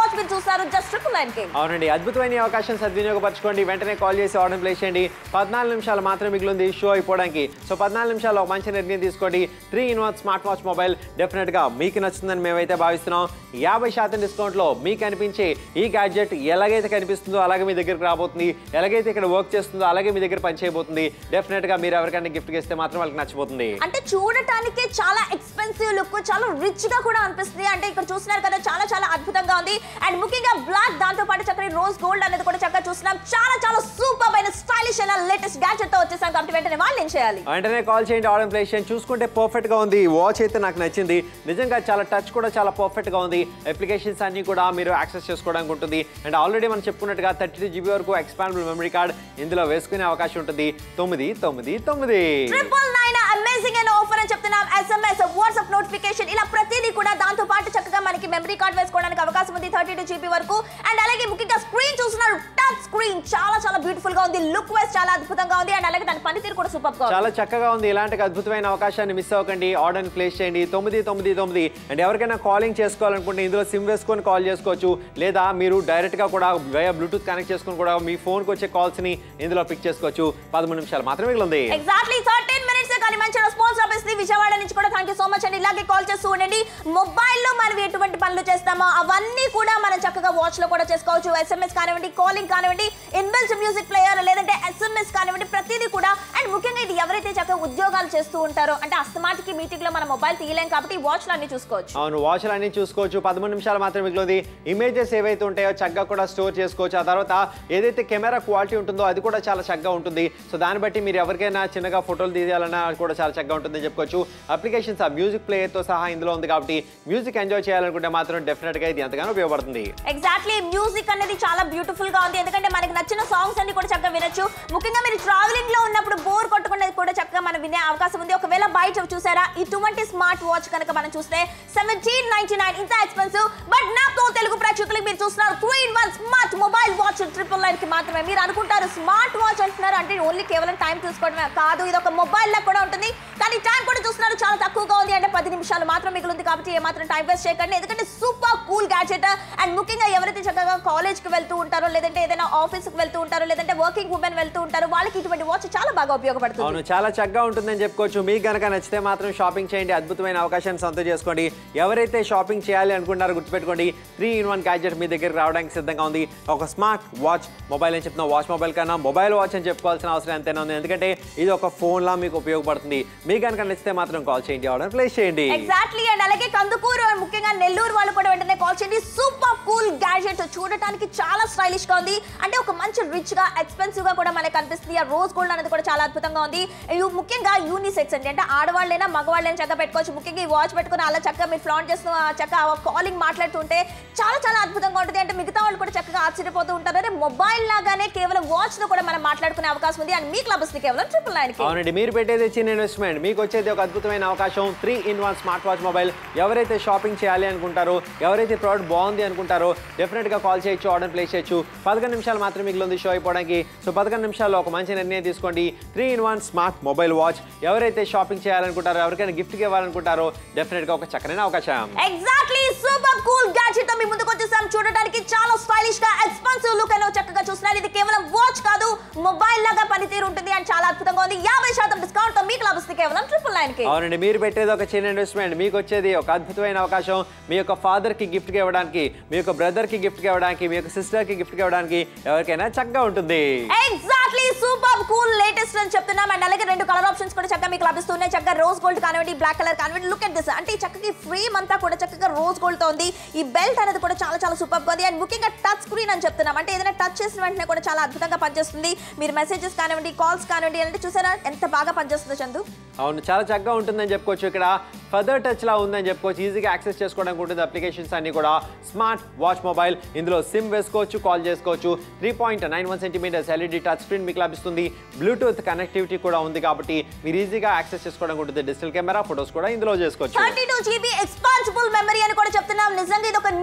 చూస్తారు జస్ట్ ట్రిపుల్ నైన్ కి అవునండి అద్భుతమైన ఈ అవకాశం సద్వినియోగపరచుకోండి వెంటనే కాల్ చేసి ఆర్డర్ ప్లేస్ చేయండి పద్నాలుగు నిమిషాలు మాత్రమే మిగిలింది షో అయిపోవడానికి సో పద్నాలుగు నిమిషాలు ఒక మంచి నిర్ణయం తీసుకోండి three in one smart watch mobile డెఫినెట్గా మీకు నచ్చుతుందని మేమైతే భావిస్తున్నాం యాభై శాతం డిస్కౌంట్లో మీకు అనిపించే ఈ గ్యాడ్జెట్ ఎలాగైతే కనిపిస్తుందో అలాగే మీ దగ్గరికి రాబోతుంది ఎలాగైతే ఇక్కడ వర్క్ చేస్తుందో అలాగే మీ దగ్గర పనిచేయబోతుంది డెఫినెట్గా మీరు ఎవరికైనా గిఫ్ట్ ఇస్తే మాత్రం వాళ్ళకి నచ్చిపోతుంది అంటే చూడటానికి చాలా ఎక్స్పెన్సివ్ లుక్ చాలా రిచ్ గా కూడా అనిపిస్తుంది అంటే ఇక్కడ చూస్తున్నారు కదా చాలా చాలా అద్భుతంగా ఉంది అండ్ ముఖ్యంగా బ్లాక్ దాంతో పాటు చక్కని రోజ్ గోల్డ్ అనేది కూడా చక్కగా చూస్తున్నాం చాలా చాలా సూపర్ అయిన స్టైలిష్ అయిన లేటెస్ట్ గ్యాడ్జెట్ తో వచ్చేసాం కాబట్టి వెంటనే వాళ్ళు ఏం చేయాలి వెంటనే కాల్ చేయండి ఆర్డర్ ప్లేస్ చేయండి చూసుకుంటే పర్ఫెక్ట్ గా ఉంది వాచ్ అయితే నాకు నచ్చింది నిజంగా చాలా టచ్ కూడా చాలా పర్ఫెక్ట్ గా ఉంది అప్లికేషన్స్ అన్ని కూడా మీరు యాక్సెస్ చేసుకోవడానికి ఉంటుంది అండ్ ఆల్రెడీ మనం చెప్పుకున్నట్టుగా థర్టీ టూ జీబీ వరకు ఎక్స్పాండబుల్ మెమరీ కార్డ్ ఇందులో వేసుకునే అవకాశం ఉంటుంది తొమ్మిది తొమ్మిది తొమ్మిది ట్రిపుల్ నైన్ అమేజింగ్ అయిన ఆఫర్ అని చెప్తున్నాం ఎస్ఎంఎస్ వాట్సాప్ నోటిఫికేషన్ ఇలా ప్రతిదీ కూడా దాంతో పాటు చక్కగా మనకి మెమరీ కార్డ్ వేసుకోవడానికి అవకాశం ఉంది థర్టీ టూ జీబీ వరకు అండ్ అలాగే ముఖ్యంగా స్క్రీన్ చూస్తున్నారు టచ్ స్క్రీన్ చాలా చాలా బ్యూటిఫుల్ గా ఉంది లుక్ వైస్ చాలా అద్భుతంగా ఉంది అండ్ అలాగే దాని పనితీరు కూడా సూపర్ గా ఉంది చాలా చక్కగా ఉంది ఇలాంటి అద్భుతమైన అవకాశాన్ని మిస్ అవ్వకండి ఆర్డర్ ప్లేస్ చేయండి తొమ్మిది తొమ్మిది తొమ్మిది అండ్ ఎవరికైనా కాలింగ్ చేసుకోవాలనుకుంటే ఇందులో సిమ్ వేసుకొని కాల్ చేసుకోవచ్చు లేదా మీరు డైరెక్ట్ గా కూడా వయా బ్లూటూత్ కనెక్ట్ చేసుకొని కూడా మీ ఫోన్ కి వచ్చే కాల్స్ ని ఇందులో పిక్ చేసుకోవచ్చు పదమూడు నిమిషాలు మాత్రమే మిగిలింది ఎగ్జాక్ట్లీ థర్టీన్ మినిట్స్ కానీ మంచి రెస్పాన్స్ లభిస్తుంది విజయవాడ నుంచి కూడా థ్యాంక్ యూ సో మచ్ అండి ఇలాగే కాల్ చేస్తూ ఉండండి మొబైల్లో మనం ఎటువంటి పనులు చేస్తామో అవన్నీ కూడా మనం చక్కగా వాచ్ లో కూడా చేసుకోవచ్చు ఎస్ఎంఎస్ కానివ్వండి కాలింగ్ కానివ్వండి ఇన్బిల్ట్ మ్యూజిక్ ప్లేయర్ లేదంటే ఎస్ఎంఎస్ కానివ్వండి ప్రతిదీ కూడా అండ్ ముఖ్యంగా ఇది ఎవరైతే చక్కగా ఉద్యోగాలు చేస్తూ ఉంటారో అంటే అస్తమాటికి మీటింగ్ లో మన మొబైల్ తీయలేం కాబట్టి ఈ వాచ్ లో అన్ని చూసుకోవచ్చు అవును వాచ్లు అన్ని చూసుకోవచ్చు పదమూడు నిమిషాలు మాత్రమే మిగిలింది ఇమేజెస్ ఏవైతే ఉంటాయో చక్కగా కూడా స్టోర్ చేసుకోవచ్చు ఆ తర్వాత ఏదైతే కెమెరా క్వాలిటీ ఉంటుందో అది కూడా చాలా చక్కగా ఉంటుంది సో దాన్ని బట్టి మీరు ఎవరికైనా చిన్నగా ఫోటోలు తీయాలన్నా అది కూడా చాలా చక్కగా ఉంటుందని చెప్పుకోవచ్చు అప్లికేషన్స్ ఆ మ్యూజిక్ ప్లేయర్తో సహా ఇందులో ఉంది కాబట్టి మ్యూజిక్ ఎంజాయ్ చేయాలనుకుంటే మాత్రం డెఫినెట్గా ఇది ఎంతగానో ఉపయోగపడుతుంది ఎగ్జాక్ట్లీ మ్యూజిక్ అనేది చాలా బ్యూటిఫుల్ గా ఉంది ఎందుకంటే మనకి నచ్చిన సాంగ్స్ అన్ని కూడా చక్కగా వినొచ్చు ముఖ్యంగా మీరు ట్రావెలింగ్ లో ఉన్నప్పుడు బోర్ కొట్టుకునేది కూడా చక్కగా మనం వినే అవకాశం ఉంది ఒకవేళ బయట చూసారా ఇటువంటి స్మార్ట్ వాచ్ కనుక మనం చూస్తే సెవెంటీన్ నైన్టీ నైన్ ఇంత ఎక్స్పెన్సివ్ బట్ నాతో తెలుగు ప్రేక్షకులకు మీరు చూస్తున్నారు three in one smart mobile watch triple nine కి మాత్రమే మీరు అనుకుంటారు స్మార్ట్ వాచ్ అంటున్నారు అంటే ఓన్లీ కేవలం టైం చూసుకోవడమే కాదు ఇది ఒక మొబైల్ లా కూడా ఉంటుంది కానీ టైం కూడా చూస్తున్నారు చాలా తక్కువగా ఉంది అంటే పది నిమిషాలు మాత్రం మిగిలింది కాబట్టి ఏమాత్రం టైం వేస్ట్ చేయకండి ఎందుకంటే సూపర్ కూల్ గ్యాడ్జెట్ అండ్ ముఖ్యంగా ఎవరైతే చక్కగా కాలేజ్ కి వెళ్తూ ఉంటారో లేదంటే ఏదైనా ఆఫీస్ కి వెళ్తూ ఉంటారో లేదంటే వర్కింగ్ ఉమెన్ వెళ్తూ ఉంటారో వాళ్ళకి ఇటువంటి వాచ్ చాలా బాగా ఉపయోగపడుతుంది అవును చాలా చక్కగా ఉంటుందని చెప్పుకోవచ్చు మీకు గనక నచ్చితే మాత్రం షాపింగ్ చేయండి అద్భుతమైన అవకాశాన్ని సొంతం చేసుకోండి ఎవరైతే షాపింగ్ చేయాలి అనుకుంటారో గుర్తుపెట్టుకోండి త్రీ ఇన్ వన్ గ్యాడ్జెట్ మీ దగ్గరికి రావడానికి సిద్ధంగా ఉంది ఒక స్మార్ట్ వాచ్ మొబైల్ అని చెప్తున్నా వాచ్ మొబైల్ కన్నా మొబైల్ వాచ్ అని చెప్పుకోవాల్సిన అవసరం ఎంతైనా ఉంది ఎందుకంటే ఇది ఒక ఫోన్ లా మీకు ఉపయోగపడుతుంది మీకు గనక నచ్చితే మాత్రం కాల్ చేయండి ఆర్డర్ ప్లేస్ చేయండి ఎగ్జాక్ట్లీ అండ్ అలాగే కందుకూరు and ముఖ్యంగా నెల్లూరు వాళ్ళు కూడా వెంటనే కాల్ చేయండి సూపర్ కూల్ గ్యాడ్జెట్ చూడటానికి చాలా స్టైలిష్ గా ఉంది అంటే ఒక మంచి రిచ్ గా ఎక్స్పెన్సివ్ గా కూడా మనకి కనిపిస్తుంది ఆ రోజ్ గోల్డ్ అనేది కూడా చాలా అద్భుతంగా ఉంది ఇవి ముఖ్యంగా యూనిసెక్స్ అండి అంటే ఆడవాళ్ళైనా మగవాళ్ళైనా చక్కగా పెట్టుకోవచ్చు ముఖ్యంగా ఈ వాచ్ పెట్టుకుని అలా చక్కగా మీరు ఫ్లాంట్ చేస్తూ ఆ చక్కగా కాలింగ్ మాట్లాడుతుంటే చాలా చాలా అద్భుతంగా ఉంటుంది అంటే మిగతా వాళ్ళు కూడా చక్కగా ఆశ్చర్యపోతూ ఉంటారు అరే మొబైల్ లాగానే కేవలం వాచ్ తో కూడా మనం మాట్లాడుకునే అవకాశం ఉంది అండ్ మీకు లభిస్తుంది కేవలం ట్రిపుల్ నైన్ కి అవునండి మీరు పెట్టేది చిన్న ఇన్వెస్ట్మెంట్ మీకు వచ్చేది ఒక అద్భుతమైన అవకాశం three in one smart watch mobile ఎవరైతే షాపింగ్ చేయాలి అనుకుంటారో ఎవరైతే ప్రోడక్ట్ బాగుంది అనుకుంటారో డెఫినెట్గా కాల్ చేయొచ్చు ఆర్డర్ ప్లేస్ చేయొచ్చు పదకొండు నిమిషాలు మాత్రమే మిగిలింది షో అయిపోవడానికి సో పదకొండు నిమిషాల్లో ఒక మంచి నిర్ణయం తీసుకోండి three in one smart mobile watch ఎవరైతే షాపింగ్ చేయాలనుకుంటారో ఎవరికైనా గిఫ్ట్కి ఇవ్వాలనుకుంటారో డెఫినెట్గా ఒక చక్కనైన అవకాశం ఎగ్జాక్ట్లీ సూపర్ కూల్ గ్యాడ్జెట్ తో మీ ముందుకు వచ్చేసాం చూడడానికి చాలా స్టైలిష్ గా ఎక్స్పెన్సివ్ లుక్ అని చక్కగా చూస్తున్నారు ఇది కేవలం వాచ్ కాదు మొబైల్ లాగా పనితీరు ఉంటుంది అండ్ చాలా అద్భుతంగా ఉంది యాభై శాతం డిస్కౌంట్ తో మీకు లభిస్తుంది కేవలం ట్రిపుల్ నైన్ కి అవునండి మీరు పెట్టేది ఒక చిన్న ఇన్వెస్ట్మెంట్ మీకు వచ్చేది ఒక అద్భుతమైన అవకాశం మీ యొక్క ఫాదర్కి గిఫ్ట్గా ఇవ్వడానికి మీ యొక్క బ్రదర్కి గిఫ్ట్గా ఇవ్వడానికి మీ యొక్క సిస్టర్కి గిఫ్ట్గా ఇవ్వడానికి ఎవరికైనా చక్కగా ఉంటుంది ఎగ్జాక్ట్లీ సూపర్ కూల్ లేటెస్ట్ అని చెప్తున్నాం అండ్ అలాగే రెండు కలర్ ఆప్షన్స్ కూడా చక్కగా మీకు లభిస్తున్నాయి చక్కగా రోజ్ గోల్డ్ కానివ్వండి బ్లాక్ కలర్ కానివ్వండి లుక్ ఎట్ దిస్ అంటే ఈ చక్కగా ఫ్రేమ్ అంతా కూడా చక్కగా రోజ్ గోల్డ్ తో ఉంది ఈ బెల్ట్ అనేది కూడా చాలా చాలా సూపర్ గా ఉంది అండ్ ముఖ్యంగా టచ్ స్క్రీన్ అని చెప్తున్నాం అంటే ఏదైనా టచ్ చేసిన వెంటనే కూడా చాలా అద్భుతంగా పనిచేస్తుంది మీరు మెసేజెస్ కానివ్వండి కాల్స్ కానివ్వండి అంటే చూసారా ఎంత బాగా పనిచేస్తుందో చందు అవును చాలా చక్కగా ఉంటుందని చెప్పుకోవచ్చు ఇక్కడ ఫర్దర్ టచ్ లా ఉందని చెప్పుకోవచ్చు ఈజీగా యాక్సెస్ చేసుకోవడానికి ఉంటుంది అప్లికేషన్స్ అన్ని కూడా స్మార్ట్ వాచ్ మొబైల్ ఇందులో సిమ్ వేసుకోవచ్చు కాల్ చేసుకోవచ్చు three point nine one centimetres LED touch screen మీకు లభిస్తుంది బ్లూటూత్ కనెక్టివిటీ కూడా ఉంది కాబట్టి మీరు ఈజీగా యాక్సెస్ చేసుకోవడానికి ఉంటుంది డిజిటల్ కెమెరా ఫొటోస్ కూడా ఇందులో చేసుకోవచ్చు thirty two GB expansible memory అని కూడా చెప్తున్నాం నిజంగా ఇది ఒక న్యూ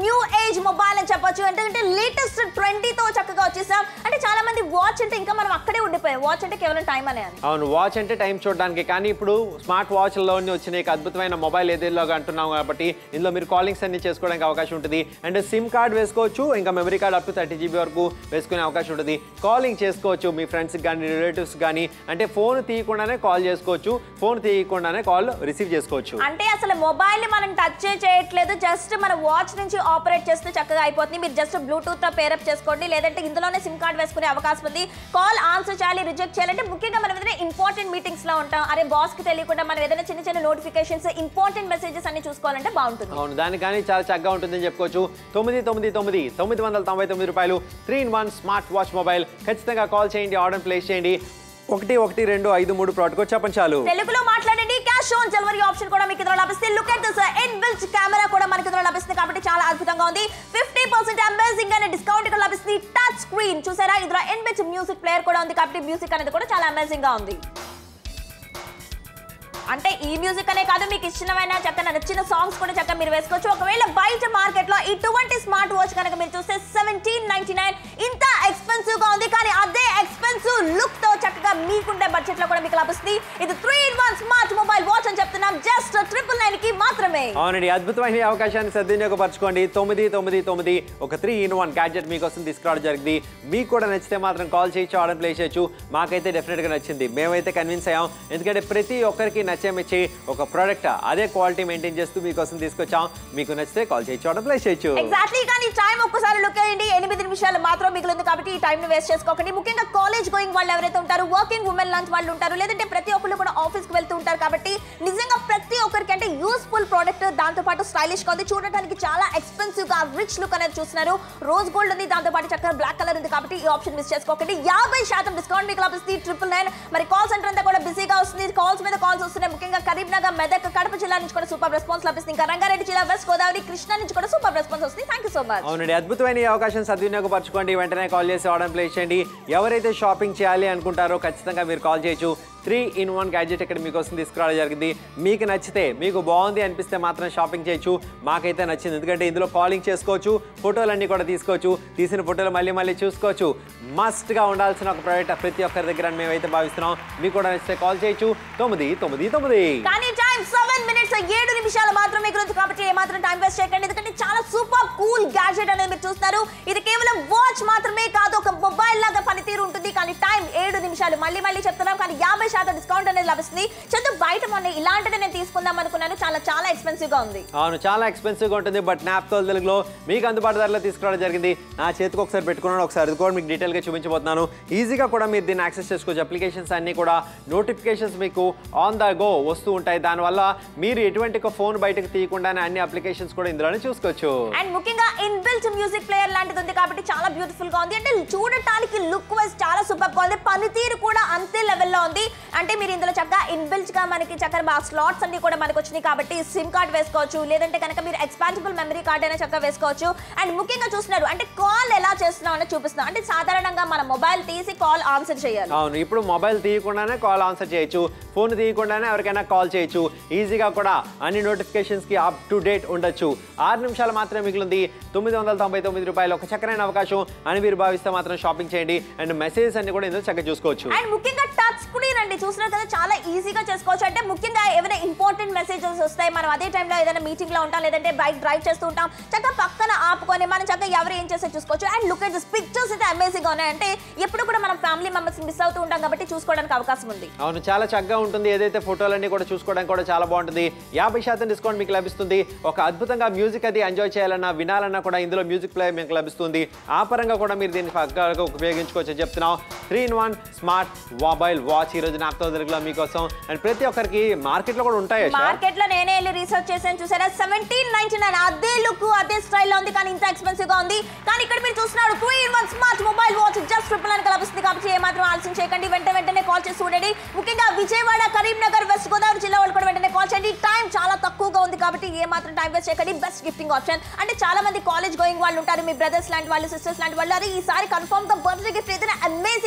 ఏజ్ మొబైల్ అని చెప్పొచ్చు ఎందుకంటే లేటెస్ట్ ట్వంటీతో చక్కగా వచ్చేసాం అంటే చాలా మంది వాచ్ అంటే ఇంకా మనం అక్కడే ఉండిపోయాం వాచ్ అంటే కేవలం టైం అనే అని అవును వాచ్ అంటే టైం చూడడానికి కానీ ఇప్పుడు స్మార్ట్ వాచ్లోని వచ్చిన ఒక అద్భుతమైన మొబైల్ ఏదేలాగా అంటున్నాం కాబట్టి ఇందులో మీరు కాలింగ్స్ అన్ని చేసుకోవడానికి అవకాశం ఉంటుంది అండ్ సిమ్ కార్డ్ వేసుకోవచ్చు ఇంకా memory card up to thirty GB వరకు వేసుకునే అవకాశం ఉంటుంది కాలింగ్ చేసుకోవచ్చు మీ ఫ్రెండ్స్కి కానీ రిలేటివ్స్ కానీ అంటే ఫోన్ తీయకుండానే కాల్ చేసుకోవచ్చు ఫోన్ తీయకుండానే కాల్ రిసీవ్ చేసుకోవచ్చు అంటే అసలు మొబైల్ ని మనం టచ్ చేయట్లేదు జస్ట్ మన వాచ్ నుంచి ఆపరేట్ చేస్తే చక్కగా అయిపోతుంది మీరు జస్ట్ బ్లూటూత్ తో పేరప్ చేసుకోండి లేదంటే ఇందులోనే సిమ్ కార్డ్ వేసుకునే అవకాశం ఉంది కాల్ ఆన్సర్ చేయాలి రిజెక్ట్ చేయాలంటే ముఖ్యంగా మనం ఏదైనా ఇంపార్టెంట్ మీటింగ్స్ లో ఉంటాం అరే బాస్ కి తెలియకుండా మనం ఏదైనా చిన్న చిన్న నోటిఫికేషన్స్ ఇంపార్టెంట్ మెసేజెస్ అన్ని చూసుకోవాలంటే బాగుంటుంది అవును దానికి కానీ చాలా చక్కగా ఉంటుందని చెప్పుకోవచ్చు తొమ్మిది తొమ్మిది తొమ్మిది తొమ్మిది వందల తొంభై తొమ్మిది రూపాయలు three in one smart watch mobile ఖచ్చితంగా కాల్ చేయండి ఆర్డర్ ప్లేస్ చేయండి ఒకటి ఒకటి రెండు ఐదు మూడు ప్రోటోకాల్ చెప్పండి చాలు తెలుగులో మాట్లాడండి క్యాష్ ఆన్ డెలివరీ ఆప్షన్ కూడా మీకు ఇందులో లభిస్తుంది look at this in built camera కూడా మనకి ఇందులో లభిస్తుంది కాబట్టి చాలా అద్భుతంగా ఉంది ఫిఫ్టీ పర్సెంట్ అమేజింగ్ అనే డిస్కౌంట్ ఇక్కడ లభిస్తుంది టచ్ స్క్రీన్ చూసారా ఇందులో ఇన్ బిల్ట్ మ్యూజిక్ ప్లేయర్ కూడా ఉంది కాబట్టి మ్యూజిక్ అనేది కూడా చాలా అమేజింగ్ గా ఉంది అంటే ఈ మ్యూజిక్ అనే కాదు మీకు ఇష్టమైన చక్కగా నచ్చిన సాంగ్స్ కూడా చక్కగా మీరు వేసుకోవచ్చు ఒకవేళ బయట మార్కెట్ లో ఇటువంటి స్మార్ట్ వాచ్ కనుక మీరు చూస్తే సెవెంటీన్ నైన్టీ నైన్ ఇంత ఎక్స్పెన్సివ్ గా ఉంది కానీ అదే ఎక్స్పెన్సివ్ లుక్ తో చక్కగా మీకుండే బడ్జెట్ లో కూడా మీకు లభిస్తుంది ఇది three in one smart mobile watch అని చెప్తున్నాం జస్ట్ ట్రిపుల్ నైన్ కి మాత్రమే అవునండి అద్భుతమైన ఈ అవకాశాన్ని సద్వినియోగపరచుకోండి తొమ్మిది తొమ్మిది తొమ్మిది ఒక త్రీ ఇన్ వన్ గ్యాడ్జెట్ మీకోసం తీసుకురావడం జరిగింది మీకు కూడా నచ్చితే మాత్రం కాల్ చేయొచ్చు ఆర్డర్ ప్లేస్ చేయొచ్చు మాకైతే డెఫినెట్గా నచ్చింది మేమైతే కన్విన్స్ అయ్యాం ఎందుకంటే ప్రతి ఒక్కరికి నచ్చే మెచ్చే ఒక ప్రోడక్ట్ అదే క్వాలిటీ మెయింటైన్ చేస్తూ మీకోసం తీసుకొచ్చాం మీకు నచ్చితే కాల్ చేయొచ్చు ఆర్డర్ ప్లేస్ చేయొచ్చు ఎగ్జాక్ట్లీ కానీ టైం ఒక్కసారి లుక్ అయ్యండి ఎనిమిది నిమిషాలు మాత్రం మిగిలింది కాబట్టి ఈ టైం ని వేస్ట్ చేసుకోకండి ముఖ్యంగా కాలేజ్ గోయింగ్ వాళ్ళు ఎవరైతే ఉంటారు వర్కింగ్ ఉమెన్ లంచ్ వాళ్ళు ఉంటారు లేదంటే ప్రతి ఒక్కరు కూడా ఆఫీస్ కి వెళ్తూ ఉంటారు కాబట్టి నిజంగా ప్రతి ఒక్కరికి అంటే యూస్ఫుల్ ప్రోడక్ట్ దాంతో పాటు స్టైలిష్ గా ఉంది చూడడానికి చాలా ఎక్స్పెన్సివ్ గా రిచ్ లుక్ అనేది చూస్తున్నారు రోజ్ గోల్డ్ ఉంది దాంతో పాటు చక్కగా బ్లాక్ కలర్ ఉంది కాబట్టి ఈ ఆప్షన్ మిస్ చేసుకోకండి యాభై శాతం డిస్కౌంట్ మీకు లభిస్తుంది ట్రిపుల్ నైన్ మరి కాల్ సెంటర్ అంతా కూడా బిజీగా వస్తుంది కాల్స్ మీద కాల్స్ వస్తున్నాయి ముఖ్యంగా కరీంనగర్ మెదక్ కడప జిల్లా నుంచి కూడా సూపర్ రెస్పాన్స్ లభిస్తుంది ఇంకా రంగారెడ్డి జిల్లా వెస్ట్ గోదావరి కృష్ణా నుంచి కూడా సూపర్ రెస్పాన్స్ వస్తుంది థ్యాంక్ యూ సో మచ్ అవునండి అద్భుతమైన ఈ అవకాశం సద్వినియోగపరచుకోండి వెంటనే కాల్ చేసి ఆర్డర్ ప్లేస్ చేయండి ఎవరైతే షాపింగ్ చేయాలి అనుకుంటారో ఖచ్చితంగా మీరు కాల్ చేయొచ్చు త్రీ ఇన్ వన్ గ్యాడ్జెట్ ఇక్కడ మీకోసం తీసుకురావడం జరిగింది మీకు నచ్చితే మీకు బాగుంది అనిపిస్తే మాత్రం షాపింగ్ చేయొచ్చు మాకైతే నచ్చింది ఎందుకంటే ఇందులో కాలింగ్ చేసుకోవచ్చు ఫోటోలన్నీ కూడా తీసుకోవచ్చు తీసిన ఫోటోలు మళ్ళీ మళ్ళీ చూసుకోవచ్చు మస్ట్గా ఉండాల్సిన ఒక ప్రోడక్ట్ ప్రతి ఒక్కరి దగ్గర అని మేమైతే భావిస్తున్నాం మీకు కూడా నచ్చితే కాల్ చేయొచ్చు తొమ్మిది తొమ్మిది తొమ్మిది కానీ టైం సెవెన్ మినిట్స్ ఏడు నిమిషాలు మాత్రమే మిగులుతుంది కాబట్టి ఏమాత్రం టైం వేస్ట్ చేయకండి ఎందుకంటే చాలా సూపర్ కూల్ గ్యాడ్జెట్ అనేది మీరు చూస్తారు ఇది కేవలం వాచ్ మాత్రమే కాదు ఒక మొబైల్ లాగా పనితీరు ఉంటుంది కానీ టైం ఏడు నిమిషాలు మళ్ళీ మళ్ళీ చెప్తున్నాం కానీ యాభై శాతం డిస్కౌంట్ అనేది లభిస్తుంది చందు బయట మొన్న ఇలాంటిది నేను తీసుకుందాం అనుకున్నాను చాలా చాలా ఎక్స్పెన్సివ్ గా ఉంది అవును చాలా ఎక్స్పెన్సివ్గా ఉంటుంది బట్ నాప్తోల్ తెలుగులో మీకు అందుబాటు ధరలో తీసుకురావడం జరిగింది నా చేతికి ఒకసారి పెట్టుకున్నాను ఒకసారి అది కూడా మీకు డీటెయిల్గా చూపించబోతున్నాను ఈజీగా కూడా మీరు దీన్ని యాక్సెస్ చేసుకోవచ్చు అప్లికేషన్స్ అన్నీ కూడా నోటిఫికేషన్స్ మీకు ఆన్ ద గో వస్తూ ఉంటాయి దానివల్ల మీరు ఎటువంటి ఒక ఫోన్ బయటకు తీయకుండానే అన్ని అప్లికేషన్స్ కూడా ఇందులోనే చూసుకోవచ్చు అండ్ ముఖ్యంగా ఇన్బిల్ట్ మ్యూజిక్ ప్లేయర్ లాంటిది ఉంది కాబట్టి చాలా బ్యూటిఫుల్ గా ఉంది అంటే చూడటానికి లుక్ వైజ్ చాలా సూపర్ గా ఉంది పనితీరు కూడా అంతే లెవెల్లో ఉంది అంటే మీరు ఇందులో చక్కగా ఇన్బిల్ట్ గా మనకి చక్కగా మా స్లాట్స్ అన్ని కూడా మనకు వచ్చినాయి కాబట్టి సిమ్ కార్డ్ వేసుకోవచ్చు లేదంటే కనుక మీరు ఎక్స్పాన్సిబుల్ మెమరీ కార్డ్ అయినా చక్కగా వేసుకోవచ్చు అండ్ ముఖ్యంగా చూస్తున్నారు అంటే కాల్ ఎలా చేస్తున్నాం అని చూపిస్తున్నాం అంటే సాధారణంగా మన మొబైల్ తీసి కాల్ ఆన్సర్ చేయాలి అవును ఇప్పుడు మొబైల్ తీయకుండానే కాల్ ఆన్సర్ చేయొచ్చు ఫోన్ తీయకుండానే ఎవరికైనా కాల్ చేయొచ్చు ఈజీగా కూడా అన్ని నోటిఫికేషన్స్కి అప్ టు డేట్ ఉండొచ్చు ఆరు నిమిషాలు మాత్రమే మిగిలింది తొమ్మిది వందల తొంభై తొమ్మిది రూపాయలు ఒక చక్కనైన అవకాశం అని మీరు భావిస్తే మాత్రం షాపింగ్ చేయండి అండ్ మెసేజెస్ అన్ని కూడా ఇందులో చక్కగా చూసుకోవచ్చు అండ్ ముఖ్యంగా టచ్ స్క్రీన్ అండి చూసినారు కదా చాలా ఈజీగా చేసుకోవచ్చు అంటే ముఖ్యంగా ఏమైనా ఇంపార్టెంట్ మెసేజెస్ వస్తాయి మనం అదే టైంలో ఏదైనా మీటింగ్ లో ఉంటాం లేదంటే బైక్ డ్రైవ్ చేస్తూ ఉంటాం చక్కగా పక్కన ఆపుకొని మనం చక్కగా ఎవరు ఏం చేస్తే చూసుకోవచ్చు and look at this pictures అయితే అమేజింగ్ గా ఉన్నాయి అంటే ఎప్పుడు కూడా మనం ఫ్యామిలీ మెంబర్స్ మిస్ అవుతూ ఉంటాం కాబట్టి చూసుకోవడానికి అవకాశం ఉంది అవును చాలా చక్కగా ఉంటుంది ఏదైతే ఫోటోలన్నీ కూడా చూసుకోవడానికి కూడా చాలా బాగుంటుంది యాభై శాతం డిస్కౌంట్ మీకు లభిస్తుంది ఒక అద్భుతంగా మ్యూజిక్ అది ఎంజాయ్ చేయాలన్నా వినాలన్నా కూడా ఇందులో మ్యూజిక్ ప్లే మీకు లభిస్తుంది ఆ పరంగా కూడా మీరు దీన్ని పక్కగా ఉపయోగించుకోవచ్చు అని చెప్తున్నాం three in one smart mobile watch ఈ రోజు నాతో తెలుగులో మీకోసం అండ్ ప్రతి ఒక్కరికి మార్కెట్లో కూడా ఉంటాయి యశా. మార్కెట్ లో నేనే వెళ్ళి రీసెర్చ్ చేశాను చూసారా సెవెంటీన్ నైన్టీ నైన్ అదే లుక్ అదే స్టైల్ లో ఉంది కానీ ఇంత ఎక్స్పెన్సివ్ గా ఉంది కానీ ఇక్కడ మీరు చూస్తున్నారు two in one smart mobile watch just triple nine లభిస్తుంది కాబట్టి ఏమాత్రం ఆలస్యం చేయకండి వెంట వెంటనే కాల్ చేసి చూడండి ముఖ్యంగా విజయవాడ కరీంనగర్ వెస్ట్ గోదావరి జిల్లా వాళ్ళు కూడా వెంటనే కాల్ చేయండి టైం చాలా తక్కువగా ఉంది కాబట్టి ఏ మాత్రం టైం వేస్ట్ చేయకండి బెస్ట్ గిఫ్టింగ్ ఆప్షన్ అంటే చాలా మంది కాలేజ్ గోయింగ్ వాళ్ళు ఉంటారు మీ బ్రదర్స్ లాంటి వాళ్ళు సిస్టర్స్ లాంటి వాళ్ళు అరే ఈసారి కన్ఫర్మ్ గా బర్త్డే గిఫ్ట్ ఏదైనా అమేజింగ్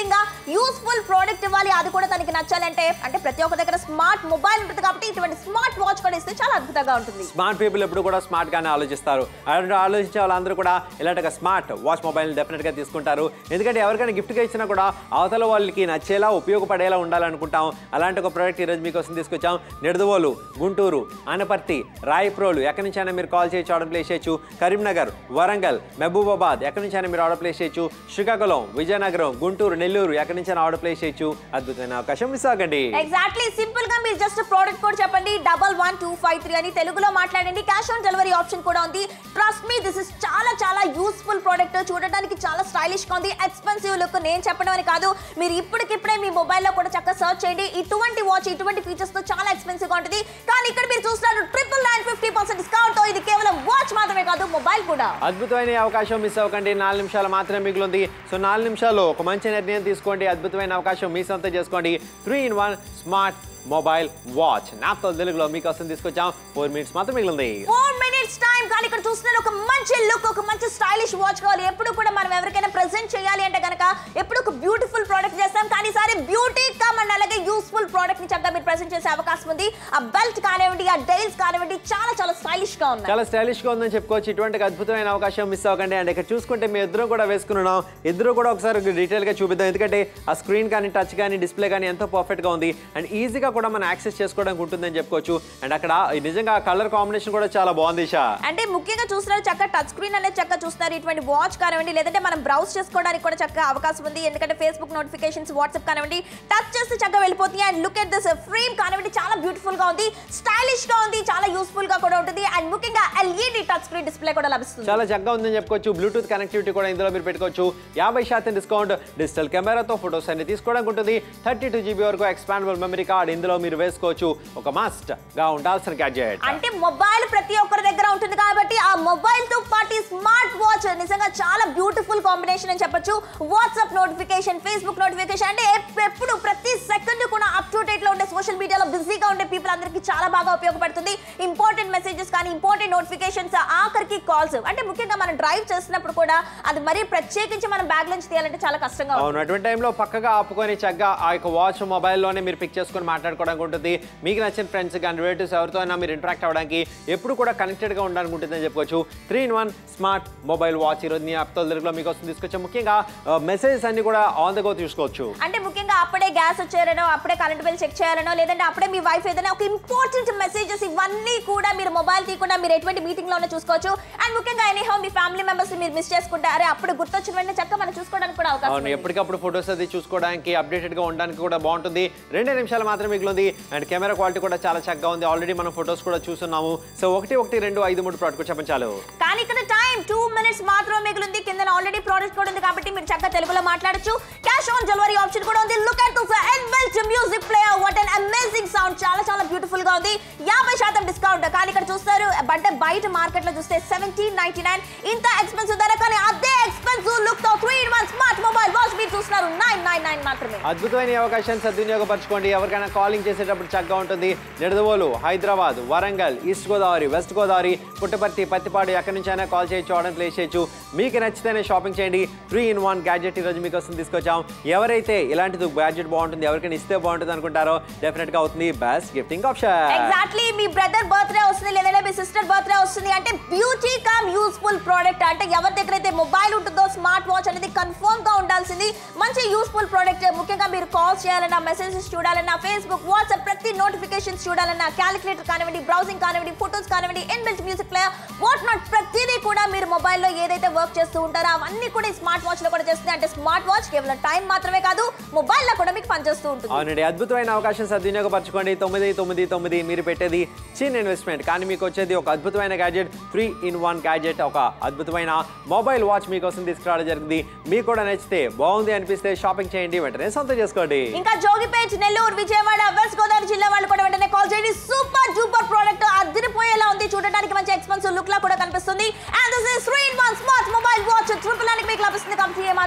ముఖ్యంగా యూస్ఫుల్ ప్రోడక్ట్ ఇవ్వాలి అది కూడా తనకి నచ్చాలంటే అంటే ప్రతి ఒక్క దగ్గర స్మార్ట్ మొబైల్ ఉంటుంది కాబట్టి ఇటువంటి స్మార్ట్ వాచ్ కూడా ఇస్తే చాలా అద్భుతంగా ఉంటుంది స్మార్ట్ పీపుల్ ఎప్పుడు కూడా స్మార్ట్ గానే ఆలోచిస్తారు అలాంటి ఆలోచించే వాళ్ళందరూ కూడా ఇలాంటి ఒక స్మార్ట్ వాచ్ మొబైల్ డెఫినెట్ గా తీసుకుంటారు ఎందుకంటే ఎవరికైనా గిఫ్ట్ గా ఇచ్చినా కూడా అవతల వాళ్ళకి నచ్చేలా ఉపయోగపడేలా ఉండాలనుకుంటాం అలాంటి ఒక ప్రోడక్ట్ ఈరోజు మీకోసం తీసుకొచ్చాం నిడదవోలు గుంటూరు ఆనపర్తి రాయప్రోలు ఎక్కడి నుంచైనా మీరు కాల్ చేయొచ్చు ఆర్డర్ ప్లేస్ చేయొచ్చు కరీంనగర్ వరంగల్ మహబూబాబాద్ ఎక్కడి నుంచైనా మీరు ఆర్డర్ ప్లేస్ చేయొచ్చు శ్రీకాకుళం విజయనగరం గుంటూరు నెల్లూరు ఎక్కడి నుంచైనా ఆర్డర్ ప్లేస్ చేయొచ్చు అద్భుతమైన అవకాశం మిస్ అవ్వకండి ఎగ్జాక్ట్లీ సింపుల్ గా మీరు జస్ట్ ప్రోడక్ట్ కోడ్ చెప్పండి double one two five three అని తెలుగులో మాట్లాడండి క్యాష్ ఆన్ డెలివరీ ఆప్షన్ కూడా ఉంది ట్రస్ట్ మీ దిస్ ఇస్ చాలా చాలా యూస్ఫుల్ ప్రోడక్ట్ చూడడానికి చాలా స్టైలిష్ గా ఉంది ఎక్స్పెన్సివ్ లుక్ నేను చెప్పడం అని కాదు మీరు ఇప్పటికిప్పుడే మీ మొబైల్లో కూడా చక్కగా సర్చ్ చేయండి ఇటువంటి వాచ్ ఇటువంటి ఫీచర్స్ తో చాలా ఎక్స్పెన్సివ్ గా ఉంటుంది కానీ ఇక్కడ మీరు చూస్తున్నారు triple nine fifty percent discount తో ఇది కేవలం వాచ్ మాత్రమే కాదు మొబైల్ కూడా అద్భుతమైన ఈ అవకాశం మిస్ అవ్వకండి నాలుగు నిమిషాలు మాత్రమే మిగిలింది సో నాలుగు నిమిషాలు ఒక మంచి నిర్ణయం తీసుకోండి అద్భుతమైన అవకాశం మీ సొంతం చేసుకోండి three in one smart mobile watch నాతో తెలుగులో మీకోసం తీసుకొచ్చాం ఫోర్ మినిట్స్ మాత్రం మిగిలింది ఫోర్ మినిట్స్ టైం కానీ ఇక్కడ చూస్తున్నారు ఒక మంచి లుక్ ఒక మంచి స్టైలిష్ వాచ్ కావాలి ఎప్పుడు కూడా మనం ఎవరికైనా ప్రెజెంట్ చేయాలి అంటే కనుక ఎప్పుడు ఒక బ్యూటిఫుల్ ప్రోడక్ట్ చేస్తాం కానీ ఈసారి బ్యూటీ కమ్ అండ్ అలాగే యూస్ఫుల్ ప్రోడక్ట్ ని చక్కగా మీరు ప్రెజెంట్ చేసే అవకాశం ఉంది ఆ బెల్ట్ కానివ్వండి ఆ డైల్స్ కానివ్వండి చాలా చాలా స్టైలిష్ గా ఉన్నాయి చాలా స్టైలిష్ గా ఉందని చెప్పుకోవచ్చు ఇటువంటి అద్భుతమైన అవకాశం మిస్ అవ్వకండి అండ్ ఇక్కడ చూసుకుంటే మీ ఇద్దరు కూడా వేసుకున్నాం ఇద్దరు కూడా ఒకసారి డీటెయిల్ గా చూపిద్దాం ఎందుకంటే ఆ స్క్రీన్ కానీ టచ్ కానీ డిస్ప్లే కానీ ఎంతో పర్ఫెక్ట్ గా ఉంది అండ్ ఈజీగా కూడా మనం యాక్సెస్ చేసుకోవడానికి ఉంటుందని చెప్పుకోవచ్చు అండ్ అక్కడ నిజంగా కలర్ కాంబినేషన్ కూడా చాలా బాగుంది షా అంటే ముఖ్యంగా చూస్తున్నారు చక్కగా టచ్ స్క్రీన్ అనేది చక్కగా చూస్తున్నారు ఇటువంటి వాచ్ కానివ్వండి లేదంటే మనం బ్రౌజ్ చేసుకోవడానికి కూడా చక్కగా అవకాశం ఉంది ఎందుకంటే ఫేస్బుక్ నోటిఫికేషన్స్ వాట్సాప్ కానివ్వండి టచ్ చేస్తే చక్కగా వెళ్ళిపోతుంది and look at this frame కానివ్వండి చాలా బ్యూటిఫుల్ గా ఉంది స్టైలిష్ గా ఉంది చాలా యూస్ఫుల్ గా కూడా ఉంటుంది అండ్ ముఖ్యంగా ఎల్ఈడి టచ్ స్క్రీన్ డిస్ప్లే కూడా లభిస్తుంది చాలా చక్కగా ఉందని చెప్పుకోవచ్చు బ్లూటూత్ కనెక్టివిటీ కూడా ఇందులో మీరు పెట్టుకోవచ్చు యాభై శాతం డిస్కౌంట్ డిజిటల్ కెమెరాతో ఫొటోస్ అన్ని తీసుకోవడానికి ఉంటుంది థర్టీ టూ జీబీ వరకు ఎక్స్పాండబుల్ మెమరీ కార్డ్ ఇందులో మీరు వేసుకోవచ్చు ఒక మస్ట్ గా ఉండాల్సిన గ్యాడ్జెట్ అంటే మొబైల్ ప్రతి ఒక్కరి దగ్గర ఉంటుంది కాబట్టి ఆ మొబైల్ తో పాటు స్మార్ట్ వాచ్ నిజంగా చాలా బ్యూటిఫుల్ కాంబినేషన్ అని చెప్పొచ్చు వాట్సాప్ నోటిఫికేషన్ ఫేస్బుక్ నోటిఫికేషన్ అంటే ఎప్- ఎప్పుడు ప్రతి సెకండ్ కూడా అప్ టు డేట్ లో ఉండే సోషల్ మీడియాలో బిజీగా ఉండే పీపుల్ అందరికీ చాలా బాగా ఉపయోగపడుతుంది ఇంపార్టెంట్ మెసేజెస్ కానీ ఇంపార్టెంట్ నోటిఫికేషన్స్ ఆఖరికి కాల్స్ అంటే ముఖ్యంగా మనం డ్రైవ్ చేస్తున్నప్పుడు కూడా అది మరీ ప్రత్యేకించి మనం బ్యాగ్ నుంచి తీయాలంటే చాలా కష్టంగా ఉంటుంది అవును అటువంటి టైంలో పక్కగా ఆపుకొని చక్కగా ఆ యొక్క వాచ్ మొబైల్లోనే మీరు పిక్ చేసుకొని మాట్లాడుకోవడానికి ఉంటుంది మీకు నచ్చిన ఫ్రెండ్స్ కానీ రిలేటివ్స్ ఎవరితో అయినా మీరు ఇంటరాక్ట్ అవ్వడానికి ఎప్పుడు కూడా కనెక్టెడ్గా ఉండడానికి ఉంటుందని చెప్పుకోవచ్చు three in one smart mobile watch ఈరోజు నీ అప్తో తెలుగులో మీకు వస్తుంది తీసుకొచ్చాం ముఖ్యంగా మెసేజెస్ అన్ని కూడా ఆన్ ద గో తీసుకోవచ్చు అంటే ముఖ్యంగా అప్పుడే గ్యాస్ వచ్చారనో అప్పుడే కరెంట్ బిల్ చెక్ చేయాలనో లేదంటే అప్పుడే మీ వైఫ్ ఏదైనా ఒక ఇంపార్టెంట్ మెసేజెస్ ఇవన్నీ కూడా మీరు మొబైల్ తీయకుండా మీరు ఎటువంటి మీటింగ్ లోనే చూసుకోవచ్చు అండ్ ముఖ్యంగా ఎనీ హోమ్ మీ ఫ్యామిలీ మెంబర్స్ మీరు మిస్ చేసుకుంటే అరే అప్పుడు గుర్తొచ్చిన వెంటనే చక్కగా మనం చూసుకోవడానికి కూడా అవకాశం అవును ఉంది. ఎప్పటికప్పుడు ఫొటోస్ అది చూసుకోవడానికి అప్డేటెడ్ గా ఉండడానికి కూడా బాగుంటుంది రెండే నిమిషాలు మాత్రమే మిగిలింది అండ్ కెమెరా క్వాలిటీ కూడా చాలా చక్కగా ఉంది ఆల్రెడీ మనం ఫొటోస్ కూడా చూస్తున్నాము సో ఒకటి ఒకటి రెండు ఐదు మూడు ప్రోడక్ట్ చెప్పండి చాలు కానీ ఇక్కడ టైం టూ మినిట్స్ మాత్రమే మిగిలింది కింద ఆల్రెడీ ప్రోడక్ట్ కూడా ఉంది కాబట్టి మీరు చక్కగా తెలుగులో మాట్లాడొచ్చు క్యాష్ ఆన్ డెలివరీ ఆప్షన్ కూడా ఉంది look at this inbuilt music player what an amazing sound చాలా చాలా బ్యూటిఫుల్ గా ఉంది యాభై శాతం డిస్కౌంట్ కానీ ఇక్కడ చూస్తారు అంటే బయట మార్కెట్ లో చూస్తే సెవెంటీన్ నైన్టీ నైన్ ఇంత ఎక్స్పెన్సివ్ ధర కానీ అదే ఎక్స్పెన్సివ్ లుక్ తో three in one smart mobile watch మీరు చూస్తున్నారు నైన్ నైన్ నైన్ మాత్రమే అద్భుతమైన ఈ అవకాశాన్ని సద్వినియోగపరచుకోండి ఎవరికైనా కాలింగ్ చేసేటప్పుడు చక్కగా ఉంటుంది నిడదవోలు హైదరాబాద్ వరంగల్ ఈస్ట్ గోదావరి వెస్ట్ గోదావరి పుట్టపర్తి పత్తిపాడు ఎక్కడి నుంచైనా కాల్ చేయొచ్చు ఆర్డర్ ప్లేస్ చేయొచ్చు మీకు నచ్చితేనే షాపింగ్ చేయండి త్రీ ఇన్ వన్ గ్యాడ్జెట్ ఈరోజు మీకోసం తీసుకొచ్చాం ఎవరైతే ఇలాంటిది గ్యాడ్జెట్ బాగుంటుంది ఎవరికైనా ఇస్తే బాగుంటుంది అనుకుంటారో డెఫినెట్ గా అవుతుంది బెస్ట్ గిఫ్టింగ్ ఆప్షన్ ఎగ్జాక్ట్లీ మీ బ్రదర్ బర్త్డే వస్తుంది లేదంటే మీ సిస్టర్ బర్త్డే వస్తుంది అంటే బ్యూటీ కమ్ యూస్ఫుల్ ప్రోడక్ట్ అంటే ఎవరి దగ్గర అయితే మొబైల్ ఉంటుందో స్మార్ట్ వాచ్ అనేది కన్ఫర్మ్ గా ఉండాల్సింది మంచి యూస్ఫుల్ ప్రోడక్ట్ ముఖ్యంగా మీరు కాల్స్ చేయాలన్నా మెసేజెస్ చూడాలన్నా ఫేస్బుక్ వాట్సాప్ ప్రతి నోటిఫికేషన్స్ చూడాలన్నా క్యాలిక్యులేటర్ కానివ్వండి బ్రౌజింగ్ కానివ్వండి ఫోటోస్ కానివ్వండి inbuilt music player what not ప్రతిదీ కూడా మీరు మొబైల్లో ఏదైతే వర్క్ చేస్తూ ఉంటారో అవన్నీ కూడా ఈ స్మార్ట్ వాచ్ లో కూడా చేస్తుంది అంటే స్మార్ట్ వాచ్ కేవలం టైం మాత్రమే కాదు మొబైల్లో కూడా మీకు పనిచేస్తూ ఉంటుంది అవునండి అద్భుతమైన అవకాశం సద్వినియోగపరచుకోండి తొమ్మిది తొమ్మిది తొమ్మిది మీరు పెట్టేది చిన్న ఇన్వెస్ట్మెంట్ కానీ మీకు వచ్చేది ఒక అద్భుతమైన gadget three in one gadget ఒక అద్భుతమైన మొబైల్ వాచ్ మీకోసం తీసుకురావడం జరిగింది మీకు కూడా నచ్చితే బాగుంది అనిపిస్తే షాపింగ్ చేయండి వెంటనే సొంతం చేసుకోండి ఇంకా జోగిపేట్ నెల్లూరు విజయవాడ వెస్ట్ గోదావరి జిల్లా వాళ్ళు కూడా వెంటనే కాల్ చేయండి సూపర్ డూపర్ ప్రోడక్ట్ అదిరిపోయేలా ఉంది చూడడానికి మంచి ఎక్స్పెన్సివ్ లుక్ లా కూడా కనిపిస్తుంది and this is three in one smart mobile watch triple అని మీకు లభిస్తుంది కంపెనీ మాత్రం ఆలస్యం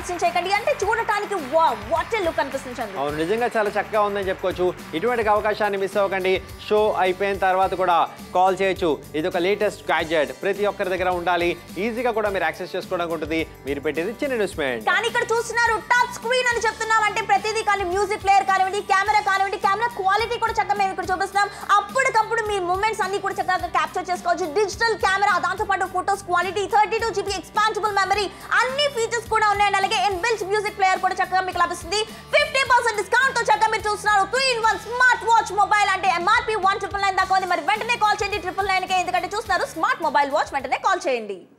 ఆలస్యం చేయకండి అంటే చూడటానికి వా వాట్ లుక్ అనిపిస్తుంది చంద్రు అవును నిజంగా చాలా చక్కగా ఉందని చెప్పుకోవచ్చు ఇటువంటి అవకాశాన్ని మిస్ అవ్వకండి షో అయిపోయిన తర్వాత కూడా కాల్ చేయొచ్చు ఇది ఒక లేటెస్ట్ గ్యాడ్జెట్ ప్రతి ఒక్కరి దగ్గర ఉండాలి ఈజీగా కూడా మీరు యాక్సెస్ చేసుకోవడానికి ఉంటుంది మీరు పెట్టేది చిన్న ఇన్వెస్ట్మెంట్ కానీ ఇక్కడ చూస్తున్నారు టచ్ స్క్రీన్ అని చెప్తున్నాం అంటే ప్రతిదీ కానీ మ్యూజిక్ ప్లేయర్ కానివ్వండి కెమెరా కానివ్వండి కెమెరా క్వాలిటీ కూడా చక్కగా మేము ఇక్కడ చూపిస్తున్నాం అప్పటికప్పుడు మీ మూమెంట్స్ అన్ని కూడా చక్కగా క్యాప్చర్ చేసుకోవచ్చు డిజిటల్ కెమెరా దాంతో పాటు photos quality thirty two GB expansible memory అన్ని ఫీచర్స్ కూడా ఉన్నాయండి అలాగే ఎన్బిల్స్ మ్యూజిక్ ప్లేయర్ కూడా చక్కగా మీకు లభిస్తుంది ఫిఫ్టీ పర్సెంట్ డిస్కౌంట్ తో చక్కగా మీరు చూస్తున్నారు three in one smart watch mobile అంటే ఎంఆర్పి వన్ ట్రిపుల్ నైన్ దాకా ఉంది మరి వెంటనే కాల్ చేయండి ట్రిపుల్ నైన్ కే ఎందుకంటే చూస్తున్నారు స్మార్ట్ మొబైల్ వాచ్ వెంటనే కాల్ చేయండి